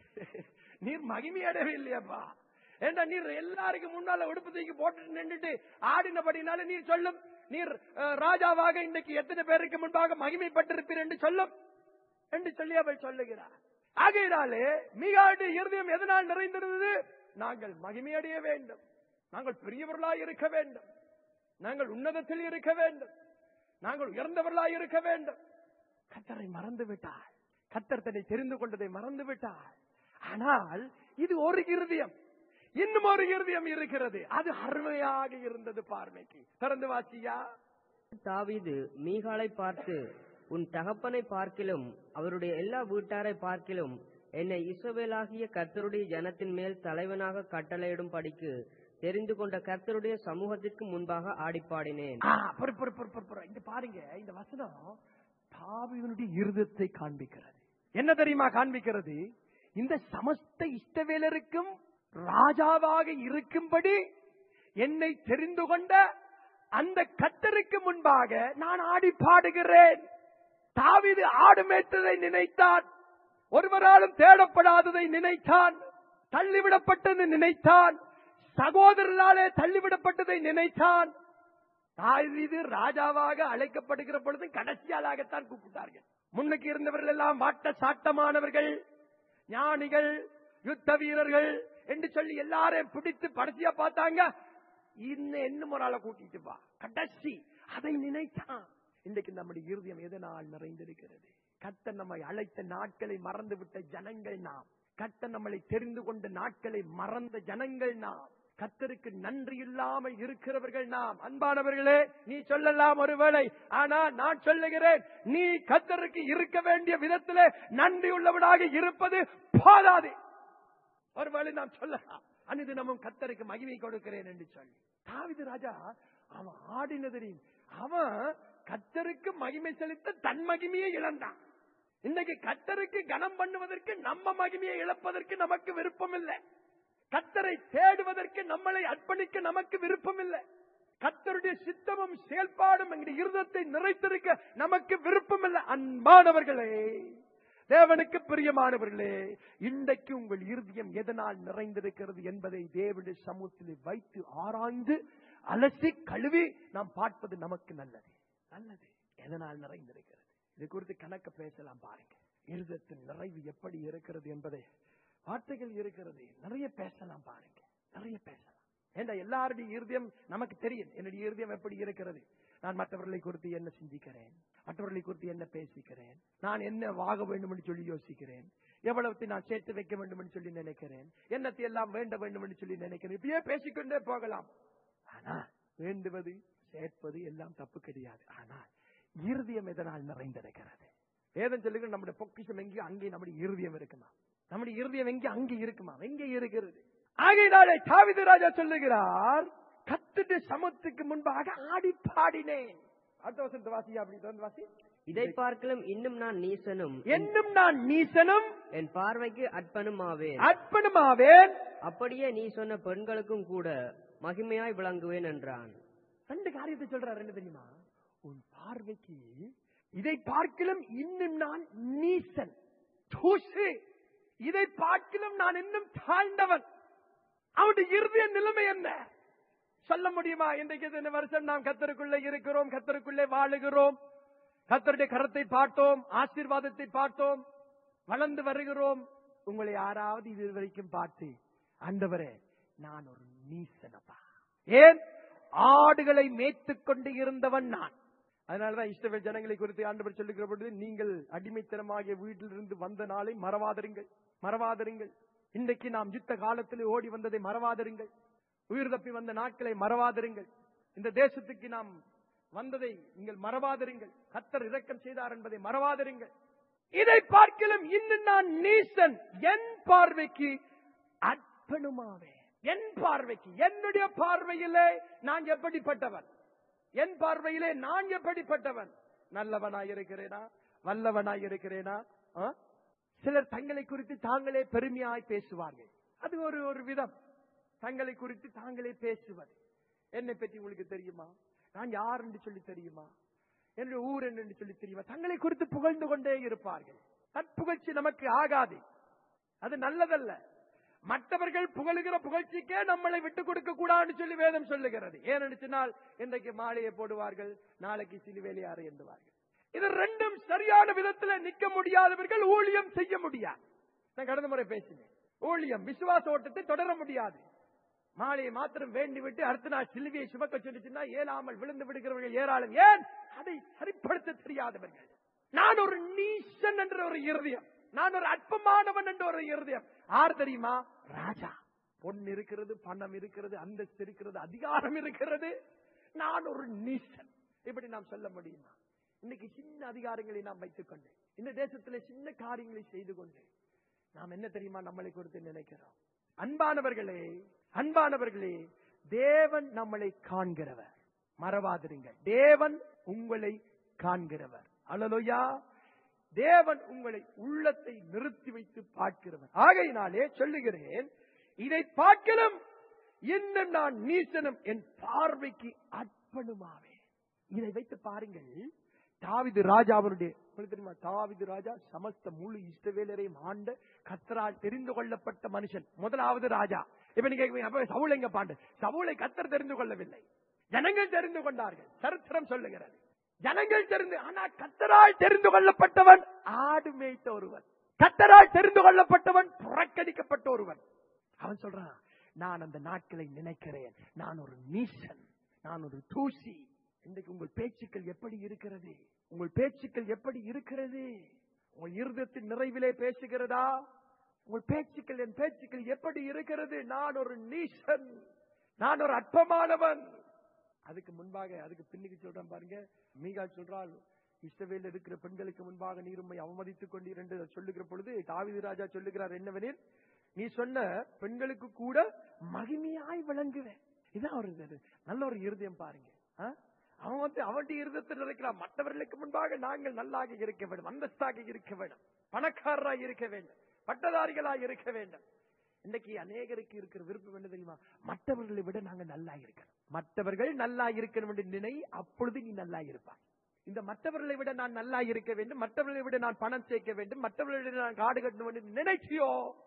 நீர் மகிமை அடையவில்லையப்பா ஏண்டா நீர் எல்லாருக்கும் முன்னால உடுப்பு தூக்கி போட்டு நின்றுட்டு ஆடினபடினால நீர் சொல்லும் நீர் அஹ், ராஜாவாக இன்றைக்கு எத்தனை பேருக்கு முன்பாக மகிமைப்பட்டிருப்பீர் என்று சொல்லும் என்று சொல்லி அவள் சொல்லுகிறார் ஆகையினாலே மீகாவுடைய இருதயம் எதனால் நிறைந்திருந்தது நாங்கள் மகிமையடைய வேண்டும் நாங்கள் பெரியவர்களாய் இருக்க வேண்டும் நாங்கள் உன்னதத்தில் இருக்க வேண்டும் நாங்கள் உயர்ந்தவர்களாய் இருக்க வேண்டும் கத்தரை மறந்து விட்டாள் கத்தர் தன்னை தெரிந்து கொண்டதை மறந்து விட்டாள் ஆனால் இது ஒரு இருதயம் இன்னும் ஒரு இருதயம் இருக்கிறது அது அருமையாக இருந்தது பார்வைக்கு திறந்து வாசியா தாவீது மீகாலை பார்த்து உன் தகப்பனை பார்க்கிலும் அவருடைய எல்லா வீட்டாரை பார்க்கிலும் என்னை இஸ்ரவேலாகிய கர்த்தருடைய ஜனத்தின் மேல் தலைவனாக கட்டளையிடும் படிக்கு தெரிந்து கொண்ட கர்த்தருடைய சமூகத்திற்கு முன்பாக ஆடிப்பாடினேன் ஆ, பொறு, பொறு, பொறு, பொறு, பொறு. இங்க பாருங்க இந்த வசனம் தாவீதுனுடைய இருதத்தை காண்பிக்கிறது என்ன தெரியுமா காண்பிக்கிறது இந்த சமஸ்த இஷ்டவேலருக்கும் ராஜாவாக இருக்கும்படி என்னை தெரிந்து கொண்ட அந்த கத்தருக்கு முன்பாக நான் ஆடி பாடுகிறேன் தாவீது ஆடு மேய்த்ததை நினைத்தான் ஒருவராலும் தேடப்படாததை நினைத்தான் தள்ளிவிடப்பட்டதை நினைத்தான் சகோதரனாலே தள்ளிவிடப்பட்டதை நினைத்தான் தாவீது ராஜாவாக அழைக்கப்படுகிற பொழுது கடைசியாளாகத்தான் கூப்பிட்டார்கள் முன்னுக்கு இருந்தவர்கள் எல்லாம் வாட்ட சாட்டமானவர்கள் ஞானிகள் யுத்த வீரர்கள் என்று சொல்லி எல்லாரையும் பிடித்து படைசியா பார்த்தாங்க இன்னும் என்ன ஒரு ஆளை கூட்டிட்டு வா கடைசி அதை நினைத்தான் இன்றைக்கு நம்முடைய இருதயம் எதனால் நிறைந்திருக்கிறது கத்த நம்மை அழைத்த நாட்களை மறந்து விட்ட ஜனங்கள் நாம் கத்த நம்மளை தெரிந்து கொண்ட நாட்களை மறந்த ஜனங்கள் நாம் கத்தருக்கு நன்றி இல்லாமல் இருக்கிறவர்கள் நாம் அன்பானவர்களே நீ சொல்லலாம் ஒருவேளை ஆனா நான் சொல்லுகிறேன் நீ கத்தருக்கு இருக்க வேண்டிய விதத்திலே நன்றி உள்ளவனாக இருப்பது போதாது ஒருவேளை நாம் சொல்லலாம் அன்னிது நம்ம கத்தருக்கு மகிமை கொடுக்கிறேன் என்று சொல்லி தாவிது ராஜா அவன் ஆடினது அவன் கத்தருக்கு மகிமை செலுத்த தன் மகிமையை இழந்தான் இன்னைக்கு கத்தருக்கு கனம் பண்ணுவதற்கு நம்ம மகிமையை இழப்பதற்கு நமக்கு விருப்பம் இல்லை கத்தரை தேடுவதற்கு நம்மளை அர்ப்பணிக்க நமக்கு விருப்பம் இல்லை கத்தருடைய சித்தமும் செயல்பாடும் எங்களுடைய இருதத்தை நிறைத்திருக்க நமக்கு விருப்பம் இல்லை அன்பானவர்களே தேவனுக்கு பிரியமானவர்களே இன்றைக்கு உங்கள் இருதயம் எதனால் நிறைந்திருக்கிறது என்பதை தேவனுடைய சமூகத்தில் வைத்து ஆராய்ந்து அலசி கழுவி நாம் பார்ப்பது நமக்கு நல்லது நல்லது எதனால் நிறைந்திருக்கிறது இது குறித்து கணக்க பேசலாம் பாருங்க இருதத்தின் நிறைவு எப்படி இருக்கிறது என்பதை வார்த்தைகள் இருக்கிறது நிறைய பேசலாம் பாருங்க நிறைய பேசலாம் ஏண்டா எல்லாருடைய இருதயம் நமக்கு தெரியும் என்னுடைய இருதயம் எப்படி இருக்கிறது நான் மற்றவர்களை குறித்து என்ன சிந்திக்கிறேன் மற்றவர்களை குறித்து என்ன பேசிக்கிறேன் நான் என்ன வாக வேண்டும் என்று சொல்லி யோசிக்கிறேன் எவ்வளவு நான் சேர்த்து வைக்க வேண்டும் என்று சொல்லி நினைக்கிறேன் என்னத்தை எல்லாம் வேண்ட வேண்டும் என்று சொல்லி நினைக்கிறேன் இப்படியே பேசிக்கொண்டே போகலாம் ஆனா வேண்டுவது சேர்ப்பது எல்லாம் தப்பு கிடையாது ஆனால் இருதயம் எதனால் நிறைந்திருக்கிறது வேதம் சொல்லுங்க நம்முடைய பொக்கிஷம் எங்கேயும் அங்கே நம்முடைய இருதயம் இருக்குமா நம்முடைய இருதயம் எங்கே அங்கே இருக்குமா எங்கே இருக்கிறது ஆகையினாலே தாவிது ராஜா சொல்லுகிறார் கத்துட்டு சமத்துக்கு முன்பாக ஆடி பாடினேன் அடுத்த வசனத்தை வாசி அப்படி தொடர்ந்து வாசி இதை பார்க்கலும் இன்னும் நான் நீசனும் என்னும் நான் நீசனும் என் பார்வைக்கு அற்பனும் ஆவேன் அர்ப்பணமாவேன் அப்படியே நீ சொன்ன பெண்களுக்கும் கூட மகிமையாய் விளங்குவேன் என்றான் ரெண்டு காரியத்தை சொல்றார் என்ன தெரியுமா உன் பார்வைக்கு இதை பார்க்கலும் இன்னும் நான் நீசன் தூசு இதை பார்க்கலும் நான் இன்னும் தாழ்ந்தவன் அவனுடைய இறுதிய நிலைமை என்ன சொல்ல முடியுமா இன்றைக்கு இந்த வருஷம் நாம் கத்தருக்குள்ளே இருக்கிறோம் கத்தருக்குள்ளே வாழுகிறோம் கத்தருடைய கரத்தை பார்த்தோம் ஆசீர்வாதத்தை பார்த்தோம் வளர்ந்து வருகிறோம் உங்களை யாராவது இது வரைக்கும் பார்த்து ஆண்டவரே நான் ஒரு நீசனப்பா ஏன் ஆடுகளை மேய்த்துக் கொண்டு இருந்தவன் நான் அதனாலதான் இஸ்ரவேல் ஜனங்களை குறித்து ஆண்டவர் சொல்லுகிற பொழுது நீங்கள் அடிமைத்தனமாகிய வீட்டிலிருந்து வந்த நாளை மறவாதருங்கள் மறவாதருங்கள் இன்றைக்கு நாம் யுத்த காலத்தில் ஓடி வந்ததை மறவாதருங்கள் உயிர் தப்பி வந்த நாட்களை மறவாதருங்கள் இந்த தேசத்துக்கு நாம் வந்ததை நீங்கள் மறவாதருங்கள் கத்தர் இரக்கம் செய்தார் என்பதை மறவாதருங்கள் இதை பார்க்கலும் இன்னும் நான் நீசன் என் பார்வைக்கு அர்ப்பணுமாவே என் பார்வைக்கு என்னுடைய பார்வையிலே நான் எப்படிப்பட்டவன் என் பார்வையிலே நான் எப்படிப்பட்டவன் நல்லவனாய் இருக்கிறேனா வல்லவனாய் இருக்கிறேனா ஆ? சிலர் தங்களை குறித்து தாங்களே பெருமையாய் பேசுவார்கள் அது ஒரு ஒரு விதம் தங்களை குறித்து தாங்களே பேசுவது என்னை பற்றி உங்களுக்கு தெரியுமா நான் யார் என்று சொல்லி தெரியுமா என்னுடைய ஊர் என்று சொல்லி தெரியுமா தங்களை குறித்து புகழ்ந்து கொண்டே இருப்பார்கள் தற்புகழ்ச்சி நமக்கு ஆகாது அது நல்லதல்ல மற்றவர்கள் புகழுகிற புகழ்ச்சிக்கே நம்மளை விட்டுக் கொடுக்க கூடாதுன்னு சொல்லி வேதம் சொல்லுகிறது ஏன்னு சொன்னால் இன்றைக்கு மாலையை போடுவார்கள் நாளைக்கு சிலுவேலியாறு என்றுவார்கள் இது ரெண்டும் சரியான விதத்துல நிக்க முடியாதவர்கள் ஊழியம் செய்ய முடியாது நான் கடந்த முறை பேசினேன் ஊழியம் விசுவாச ஓட்டத்தை தொடர முடியாது மாலையை மாத்திரம் வேண்டி விட்டு அடுத்த நாள் சிலுவையை சுமக்க சொல்லிச்சுன்னா ஏலாமல் விழுந்து விடுகிறவர்கள் ஏராளம் ஏன் அதை சரிப்படுத்த தெரியாதவர்கள் நான் ஒரு நீசன் என்ற ஒரு இருதயம் நான் ஒரு அற்பமானவன் என்ற ஒரு இருதயம் யார் தெரியுமா ராஜா பொன் இருக்கிறது பணம் இருக்கிறது அந்தஸ்து இருக்கிறது அதிகாரம் இருக்கிறது நான் ஒரு நீசன் இப்படி நாம் சொல்ல முடியுமா இன்னைக்கு சின்ன அதிகாரங்களை நாம் வைத்துக் கொண்டு இந்த தேசத்திலே சின்ன காரியங்களை செய்து கொண்டு நாம் என்ன தெரியுமா நம்மளை குறித்து நினைக்கிறோம் அன்பானவர்களே அன்பானவர்களே தேவன் நம்மளை காண்கிறவர் மறவாதிருங்கள் தேவன் உங்களை காண்கிறவர் அல்லலோயா தேவன் உங்களை உள்ளத்தை நிறுத்தி வைத்து பார்க்கிறவர் ஆகையினாலே சொல்லுகிறேன் இதை பார்க்கலும் இன்னும் நான் நீசனும் என் பார்வைக்கு அர்ப்பணுமாவே இதை வைத்து பாருங்கள் தாவிது ராஜாவனுடைய உங்களுக்கு தெரியுமா தாவிது ராஜா சமஸ்த முழு இஷ்டவேலரையும் ஆண்ட கத்தரால் தெரிந்து கொள்ளப்பட்ட மனுஷன் முதலாவது ராஜா இப்ப நீங்க கேட்குறீங்க, அப்ப சவுல் எங்க பாண்டு சவுலை கத்தர் தெரிந்து கொள்ளவில்லை ஜனங்கள் தெரிந்து கொண்டார்கள் சரித்திரம் சொல்லுகிறது ஜனங்கள் தெரிந்து ஆனா கத்தரால் தெரிந்து கொள்ளப்பட்டவன் ஆடு மேய்த்த ஒருவன் கத்தரால் தெரிந்து கொள்ளப்பட்டவன் புறக்கணிக்கப்பட்ட ஒருவன் அவன் சொல்றான் நான் அந்த நாட்களை நினைக்கிறேன் நான் ஒரு நீசன் நான் ஒரு தூசி இன்றைக்கு உங்கள் பேச்சுக்கள் எப்படி இருக்கிறது உங்கள் பேச்சுக்கள் எப்படி இருக்கிறது உங்கள் இருதயத்தின் நிறைவிலே பேசுகிறதா உங்கள் பேச்சுக்கள் என் பேச்சுக்கள் எப்படி இருக்கிறது நான் ஒரு நீசன் நான் ஒரு அற்பமானவன் அதுக்கு முன்பாக அதுக்கு பின்னுக்கு சொல்றேன் பாருங்க மீகால் சொல்றால் இஸ்ரவேல் இருக்கிற பெண்களுக்கு முன்பாக நீர் உம்மை அவமதித்துக் கொண்டீர் என்று சொல்லுகிற பொழுது தாவீது ராஜா சொல்லுகிறார் என்னவெனில் நீ சொன்ன பெண்களுக்கு கூட மகிமையாய் விளங்குவேன் இதான் ஒரு இது. நல்ல ஒரு இருதயம் பாருங்க ஆ? அவன் வந்து அவனுடைய இருதயத்தை நினைக்கிறான் மற்றவர்களுக்கு முன்பாக நாங்கள் நல்லாக இருக்க வேண்டும் அந்தஸ்தாக இருக்க வேண்டும் பணக்காரராய் இருக்க வேண்டும் பட்டதாரிகளாய் இருக்க வேண்டும் இன்னைக்கு அநேகருக்கு இருக்கிற விருப்பம் என்ன தெரியுமா மற்றவர்களை விட நாங்க நல்லா இருக்கணும் மற்றவர்கள் நல்லா இருக்கணும் என்று நினை அப்பொழுது நீ நல்லா இருப்பாய் இந்த மற்றவர்களை விட நான் நல்லா இருக்க வேண்டும் மற்றவர்களை விட நான் பணம் சேர்க்க வேண்டும் மற்றவர்களை விட நான் காடு கட்டணும் என்று நினைச்சியோ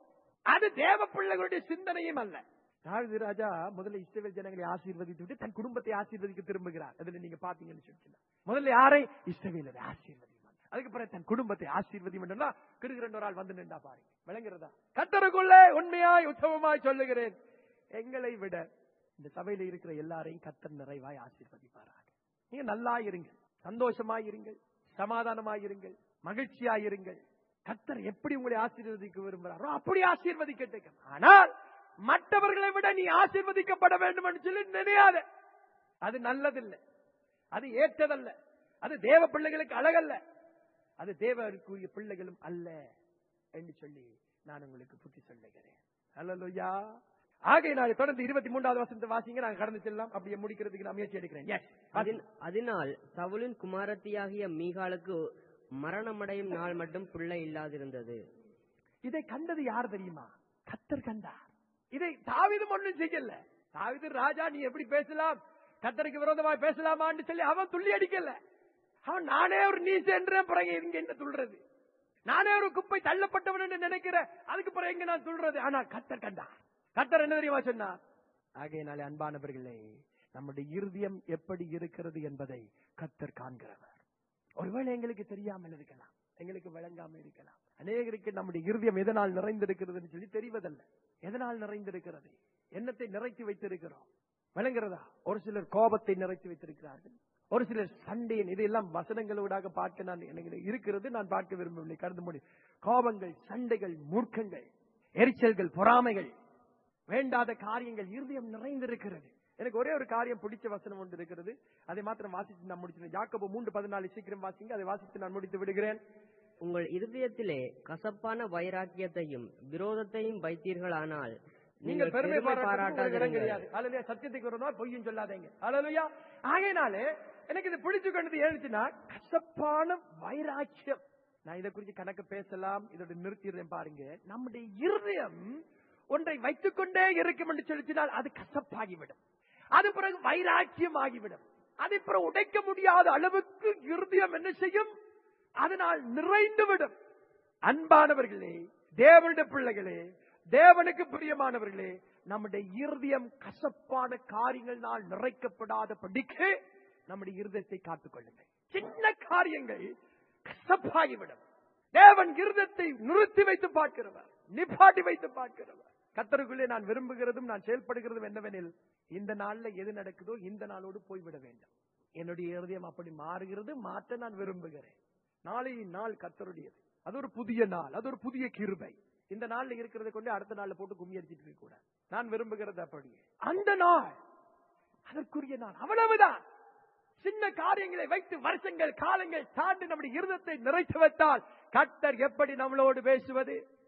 அது தேவ பிள்ளைகளுடைய சிந்தனையும் அல்ல தாவீது ராஜா முதல்ல இஸ்ரவேல் ஜனங்களை ஆசீர்வதித்து விட்டு தன் குடும்பத்தை ஆசீர்வதிக்க திரும்புகிறார் அதுல நீங்க பாத்தீங்கன்னு சொல்லி முதல்ல யாரை இஸ்ரவேலரை ஆசீர்வதி அதுக்கு பிறகு தன் குடும்பத்தை ஆசீர்வதி பண்ணா கிருகிரன் ஒரு ஆள் வந்து நின்றா பாருங்க விளங்குறதா கத்தருக்குள்ளே உண்மையாய் உத்தமமாய் சொல்லுகிறேன் எங்களை விட இந்த சபையில இருக்கிற எல்லாரையும் கத்தர் நிறைவாய் ஆசீர்வதிப்பாராக நீங்க நல்லா இருங்க சந்தோஷமாய் இருங்கள் சமாதானமாய் இருங்கள் மகிழ்ச்சியாய் இருங்கள் கத்தர் எப்படி உங்களை ஆசீர்வதிக்க விரும்புகிறாரோ அப்படி ஆசீர்வதிக்கட்டும் ஆனால் மற்றவர்களை விட நீ ஆசீர்வதிக்கப்பட வேண்டும் என்று சொல்லி நினையாத அது நல்லதில்லை அது ஏற்றதல்ல அது தேவ பிள்ளைகளுக்கு அழகல்ல அது தேவருக்குரிய பிள்ளைகளும் அல்ல என்று சொல்லி நான் உங்களுக்கு புத்தி சொல்லுகிறேன் அல்லலுயா ஆகையினால தொடர்ந்து இருபத்தி மூன்றாவது வசனத்தை வாசிங்க நான் கடந்து செல்லலாம் அப்படியே முடிக்கிறதுக்கு நான் முயற்சி எடுக்கிறேன் Yes. அதின்- அதனால் சவுலின் குமாரத்தியாகிய மீகாலுக்கு மரணமடையும் நாள் மட்டும் பிள்ளை இல்லாதிருந்தது இதை கண்டது யார் தெரியுமா கத்தர் கண்டார் இதை தாவிதும் ஒண்ணும் செய்யல தாவிது ராஜா நீ எப்படி பேசலாம் கத்தருக்கு விரோதமாய் பேசலாமான்னு சொல்லி அவன் துள்ளி அடிக்கல அவன் நானே ஒரு நீச என்ற பிறகு இங்க என்ன துள்றது நானே ஒரு குப்பை தள்ளப்பட்டவன் என்று நினைக்கிறேன் அதுக்கு பிறகு எங்க நான் துள்றது ஆனா கத்தர் கண்டார் கத்தர் என்ன தெரியுமா சொன்னார் ஆகையினாலே அன்பானவர்களே நம்முடைய இருதயம் எப்படி இருக்கிறது என்பதை கத்தர் காண்கிறவர் ஒருவேளை எங்களுக்கு தெரியாமல் இருக்கலாம் எங்களுக்கு விளங்காம இருக்கலாம் அநேகருக்கு நம்முடைய இருதயம் எதனால் நிறைந்திருக்கிறதுன்னு சொல்லி தெரிவதல்ல எதனால் நிறைந்திருக்கிறது என்னத்தை நிறைத்து வைத்திருக்கிறோம் விளங்குறதா ஒரு சிலர் கோபத்தை நிறைத்து வைத்திருக்கிறார்கள் ஒரு சிலர் சண்டையின் இதெல்லாம் வசனங்களோடாக பார்க்க நான் எனக்கு இருக்கிறது நான் பார்க்க விரும்பவில்லை கருது முடி கோபங்கள் சண்டைகள் மூர்க்கங்கள் எரிச்சல்கள் பொறாமைகள் வேண்டாத காரியங்கள் இருதயம் நிறைந்திருக்கிறது எனக்கு ஒரே ஒரு காரியம் பிடிச்ச வசனம் ஒன்று இருக்கிறது அதை மாத்திரம் வாசித்து நான் முடிச்சிருக்கேன் யாக்கோபு மூன்று பதினாலு சீக்கிரம் வாசிங்க அதை வாசித்து நான் முடித்து விடுகிறேன் உங்கள் இருதயத்திலே கசப்பான வைராக்கியத்தையும் விரோதத்தையும் வைத்தீர்களானால் நீங்கள் பெருமை பாராட்ட இடம் பாராட்டாதிருங்கள் கிடையாது அலலுயா சத்தியத்துக்கு வரதா பொய்யும் சொல்லாதீங்க அலலுயா ஆகையினாலே எனக்கு இது பிடிச்சு கொண்டது ஏழுச்சுன்னா கசப்பான வைராக்கியம் நான் இதை குறித்து கணக்கு பேசலாம் இதோட நிறுத்திடுறேன் பாருங்க நம்முடைய இருதயம் ஒன்றை வைத்துக் கொண்டே இருக்கும் என்று சொல்லிச்சினால் அது கசப்பாகிவிடும் அது பிறகு வைராக்கியம் ஆகிவிடும் அதை பிறகு உடைக்க முடியாத அளவுக்கு இருதயம் என்ன செய்யும் அதனால் நிறைந்து விடும் அன்பானவர்களே தேவனுடைய பிள்ளைகளே தேவனுக்கு பிரியமானவர்களே நம்முடைய இருதயம் கசப்பான காரியங்களால் நிறைக்கப்படாத படிக்கு நம்முடைய இருதயத்தை காத்துக் கொள்ளுங்கள் சின்ன காரியங்கள் கசப்பாகிவிடும் தேவன் இருதயத்தை நிறுத்தி வைத்து பார்க்கிறவர் நிப்பாட்டி வைத்து பார்க்கிறவர் கத்தருக்குள்ளே நான் விரும்புகிறதும் நான் செயல்படுகிறதும் என்னவெனில் இந்த நாள்ல எது நடக்குதோ இந்த நாளோடு போய்விட வேண்டும் என்னுடைய இருதயம் அப்படி மாறுகிறது மாற்ற நான் விரும்புகிறேன் நாளைய நாள் கத்தருடையது அது ஒரு புதிய நாள் அது ஒரு புதிய கிருபை இந்த நாள்ல இருக்கிறத கொண்டு அடுத்த நாள்ல போட்டு கும்மி அடிச்சிட்டு இருக்க கூடாது நான் விரும்புகிறது அப்படியே அந்த நாள் அதற்குரிய நாள் அவ்வளவுதான் சின்ன காரியங்களை வைத்து வருஷங்கள் காலங்கள் தாண்டி நம்முடைய இருதத்தை நிறைத்து வைத்தால் கர்த்தர் எப்படி நம்மளோடு பேசுவது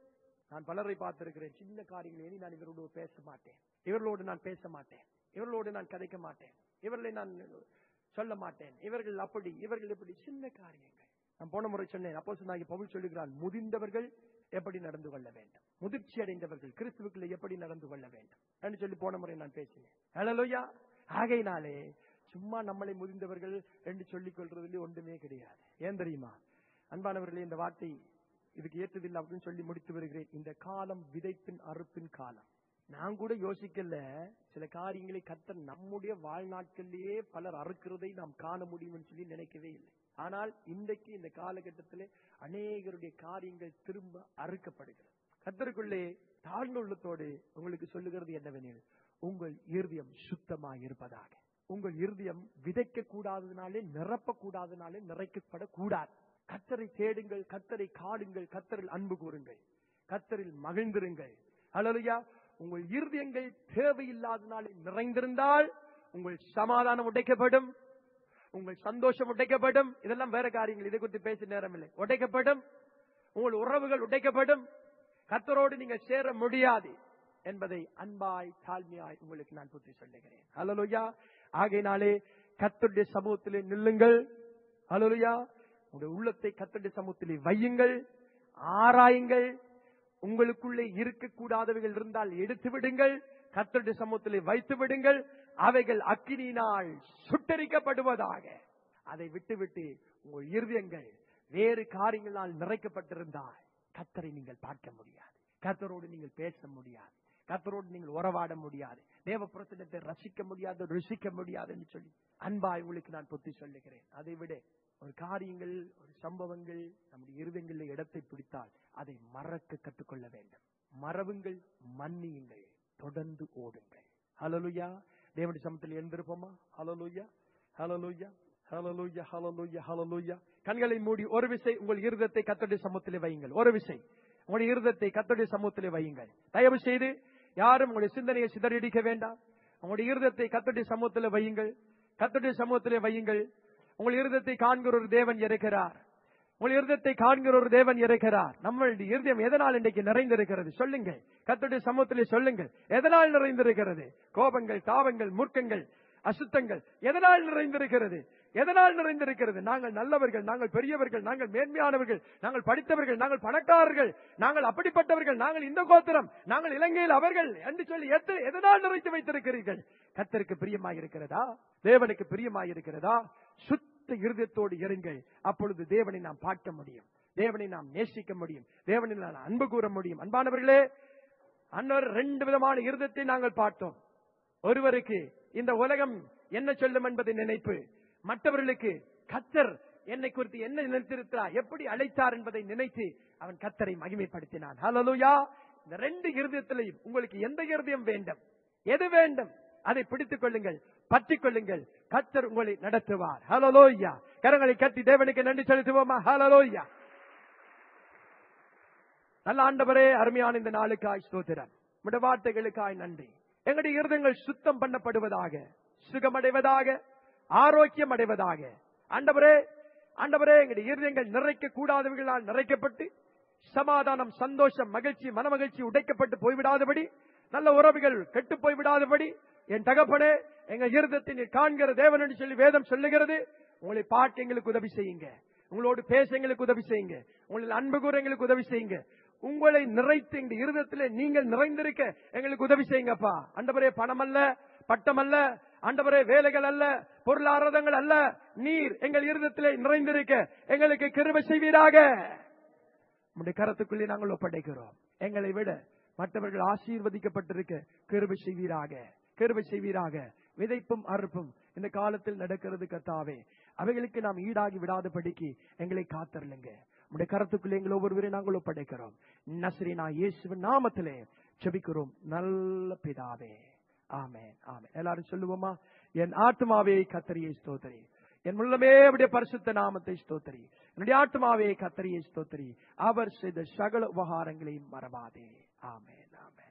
நான் பலரை பார்த்திருக்கிறேன் சின்ன காரியங்கள் இனி நான் இவரோடு பேச மாட்டேன் இவர்களோடு நான் பேச மாட்டேன் இவர்களோடு நான் கதைக்க மாட்டேன் இவர்களை நான் சொல்ல மாட்டேன் இவர்கள் அப்படி இவர்கள் இப்படி சின்ன காரியங்கள் நான் போன முறை சொன்னேன் அப்போ சொன்னாங்க பவுல் சொல்லுகிறான் முதிர்ந்தவர்கள் எப்படி நடந்து கொள்ள வேண்டும் முதிர்ச்சி அடைந்தவர்கள் கிறிஸ்துவுக்குள்ள எப்படி நடந்து கொள்ள வேண்டும் என்று சொல்லி போன முறை நான் பேசினேன் ஹalleluya ஆகையினாலே சும்மா நம்மளை முதிர்ந்தவர்கள் என்று சொல்லிக் கொள்றதுல ஒன்றுமே கிடையாது ஏன் தெரியுமா அன்பானவர்களே இந்த வார்த்தை இதுக்கு ஏற்றதில்லை அப்படின்னு சொல்லி முடித்து வருகிறேன் இந்த காலம் விதைப்பின் அறுப்பின் காலம் நான் கூட யோசிக்கல சில காரியங்களை கத்தர் நம்முடைய வாழ்நாட்களிலேயே பலர் அறுக்கிறதை நாம் காண முடியும்னு சொல்லி நினைக்கவே இல்லை ஆனால் இன்றைக்கு இந்த காலகட்டத்திலே அநேகருடைய காரியங்கள் திரும்ப அறுக்கப்படுகிறது கத்தருக்குள்ளே தாழ்ந்த உள்ளத்தோடு உங்களுக்கு சொல்லுகிறது என்னவெனில் உங்கள் இருதயம் சுத்தமாய் இருப்பதாக உங்கள் இருதயம் விதைக்க கூடாததுனாலே நிரப்ப கூடாதனாலே நிறைக்கப்படக்கூடாது கத்தரை தேடுங்கள் கத்தரை காடுங்கள் கத்தரில் அன்பு கூறுங்கள் கத்தரில் மகிழ்ந்திருங்கள் அல்லலையா உங்கள் இருதயங்கள் தேவையில்லாதனாலே நிறைந்திருந்தால் உங்கள் சமாதானம் உடைக்கப்படும் உங்கள் சந்தோஷம் உடைக்கப்படும் இதெல்லாம் வேற காரியங்கள் இதை குறித்து பேச நேரம் இல்லை உடைக்கப்படும் உங்கள் உறவுகள் உடைக்கப்படும் கத்தரோடு நீங்கள் சேர முடியாது என்பதை அன்பாய் தாழ்மையாய் உங்களுக்கு நான் புத்தி சொல்லுகிறேன் ஹalleluya ஆகையினாலே கத்தருடைய சமூகத்திலே நில்லுங்கள் ஹalleluya உங்களுடைய உள்ளத்தை கத்தருடைய சமூகத்திலே வையுங்கள் ஆராயுங்கள் உங்களுக்குள்ளே இருக்கக்கூடாதவைகள் இருந்தால் எடுத்து விடுங்கள் கத்தருடைய சமூகத்திலே வைத்து விடுங்கள் அவைகள் அக்கினியினால் சுட்டரிக்கப்படுவதாக அதை விட்டுவிட்டு உங்கள் இருதயங்கள் வேறு காரியங்களால் நிறைக்கப்பட்டிருந்தால் கத்தரை நீங்கள் பார்க்க முடியாது கத்தரோடு நீங்கள் பேச முடியாது கத்தரோடு நீங்கள் உறவாட முடியாது தேவ பிரச்சனத்தை ரசிக்க முடியாது ருசிக்க முடியாது என்று சொல்லி அன்பாய் உங்களுக்கு நான் புத்தி சொல்லுகிறேன் அதை விட ஒரு காரியங்கள் ஒரு சம்பவங்கள் நம்முடைய இருதயங்களில் இடத்தை பிடித்தால் அதை மறக்க கற்றுக்கொள்ள வேண்டும் மறவுங்கள் மன்னியுங்கள் தொடர்ந்து ஓடுங்கள் ஹலலுயா தேவனுடைய சமத்தில் எழுந்திருப்போமா ஹலலுயா ஹலலுயா ஹலலுயா ஹலலுயா ஹலலுயா கண்களை மூடி ஒரு விசை உங்கள் இருதத்தை கத்தடைய சமூகத்திலே வையுங்கள் ஒரு விசை உங்களுடைய இருதத்தை கத்தடைய சமூகத்திலே வையுங்கள் தயவு செய்து யாரும் உங்களுடைய சிந்தனையை சிதறடிக்க வேண்டாம் உங்களுடைய இருதத்தை கத்தடைய சமூகத்திலே வையுங்கள் கத்தடைய சமூகத்திலே வையுங்கள் உங்கள் இருதத்தை காண்கிற ஒரு தேவன் இருக்கிறார் உங்கள் இருதத்தை காண்கிற ஒரு தேவன் இருக்கிறார் நம்மளுடைய இருதயம் எதனால் இன்றைக்கு நிறைந்திருக்கிறது சொல்லுங்கள் கத்தடைய சமூகத்திலே சொல்லுங்கள் எதனால் நிறைந்திருக்கிறது கோபங்கள் தாபங்கள் மூர்க்கங்கள் அசுத்தங்கள் எதனால் நிறைந்திருக்கிறது எதனால் நிறைந்திருக்கிறது நாங்கள் நல்லவர்கள் நாங்கள் பெரியவர்கள் நாங்கள் மேன்மையானவர்கள் நாங்கள் படித்தவர்கள் நாங்கள் பணக்காரர்கள் நாங்கள் அப்படிப்பட்டவர்கள் நாங்கள் இந்த கோத்திரம் நாங்கள் இலங்கையில் அவர்கள் என்று சொல்லி எத்த- எதனால் நிறைத்து வைத்திருக்கிறீர்கள் கத்தருக்கு பிரியமாய் இருக்கிறதா தேவனுக்கு பிரியமாய் இருக்கிறதா சுத்த இருதயத்தோடு இருங்கள் அப்பொழுது தேவனை நாம் பார்க்க முடியும் தேவனை நாம் நேசிக்க முடியும் தேவனை நாம் அன்பு கூற முடியும் அன்பானவர்களே அன்னர் ரெண்டு விதமான இருதயத்தை நாங்கள் பார்த்தோம் ஒருவருக்கு இந்த உலகம் என்ன சொல்லும் என்பதை நினைப்பு மற்றவர்களுக்கு கத்தர் என்னை குறித்து என்ன நினைத்திருக்கிறார் எப்படி அழைத்தார் என்பதை நினைத்து அவன் கத்தரை மகிமைப்படுத்தினான் ஹalleluya இந்த ரெண்டு இருதயத்திலையும் உங்களுக்கு எந்த இருதயம் வேண்டும் எது வேண்டும் அதை பிடித்துக் கொள்ளுங்கள் பற்றிக் கொள்ளுங்கள் கத்தர் உங்களை நடத்துவார் ஹalleluya கரங்களை கட்டி தேவனுக்கு நன்றி செலுத்துவோமா ஹalleluya நல்ல ஆண்டவரே அருமையான இந்த நாளுக்காய் ஸ்தோத்திரம் உடைய வார்த்தைகளுக்காய் நன்றி எங்களுடைய இருதயங்கள் சுத்தம் பண்ணப்படுவதாக சுகமடைவதாக ஆரோக்கியம் அடைவதாக ஆண்டவரே ஆண்டவரே எங்களுடைய இருதயங்கள் நிறைக்க கூடாதவர்களால் நிறைக்கப்பட்டு சமாதானம் சந்தோஷம் மகிழ்ச்சி மனமகிழ்ச்சி உடைக்கப்பட்டு போய்விடாதபடி நல்ல உறவுகள் கெட்டு போய்விடாதபடி என் தகப்பனே எங்க இருதத்தை நீர் காண்கிற தேவன் என்று சொல்லி வேதம் சொல்லுகிறது உங்களை பார்க்க எங்களுக்கு உதவி செய்யுங்க உங்களோடு பேச எங்களுக்கு உதவி செய்யுங்க உங்களில் அன்பு கூற எங்களுக்கு உதவி செய்யுங்க உங்களை நிறைத்து எங்க இருதயத்திலே நீங்கள் நிறைந்திருக்க எங்களுக்கு உதவி செய்யுங்கப்பா ஆண்டவரே பணம் அல்ல பட்டம் அல்ல ஆண்டவரே வேலைகள் அல்ல பொருளாதாரங்கள் அல்ல நீர் எங்கள் இருதயத்திலே நிறைந்திருக்க எங்களுக்கு கிருபை செய்வீராக உம்முடைய கரத்துக்குள்ளே நாங்கள் ஒப்படைக்கிறோம் எங்களை விட மற்றவர்கள் ஆசீர்வதிக்கப்பட்டிருக்க கிருபை செய்வீராக கிருபை செய்வீராக விதைப்பும் அறுப்பும் இந்த காலத்தில் நடக்கிறது கத்தாவே அவைகளுக்கு நாம் ஈடாகி விடாதபடிக்கு எங்களை காத்தருளுங்க உடைய கரத்துக்குள்ளே எங்கள் ஒவ்வொருவரையும் நாங்கள் ஒப்படைக்கிறோம் நஸ்ரீனா இயேசுவின் நாமத்திலே செபிக்கிறோம் நல்ல பிதாவே ஆமென் ஆமென் எல்லாரும் சொல்லுவோமா என் ஆத்மாவே கத்தரியை ஸ்தோத்திரி என் உள்ளமே அவருடைய பரிசுத்த நாமத்தை ஸ்தோத்திரி என்னுடைய ஆத்மாவே கத்தரியை ஸ்தோத்திரி அவர் செய்த சகல உபகாரங்களையும் மறவாதே ஆமென்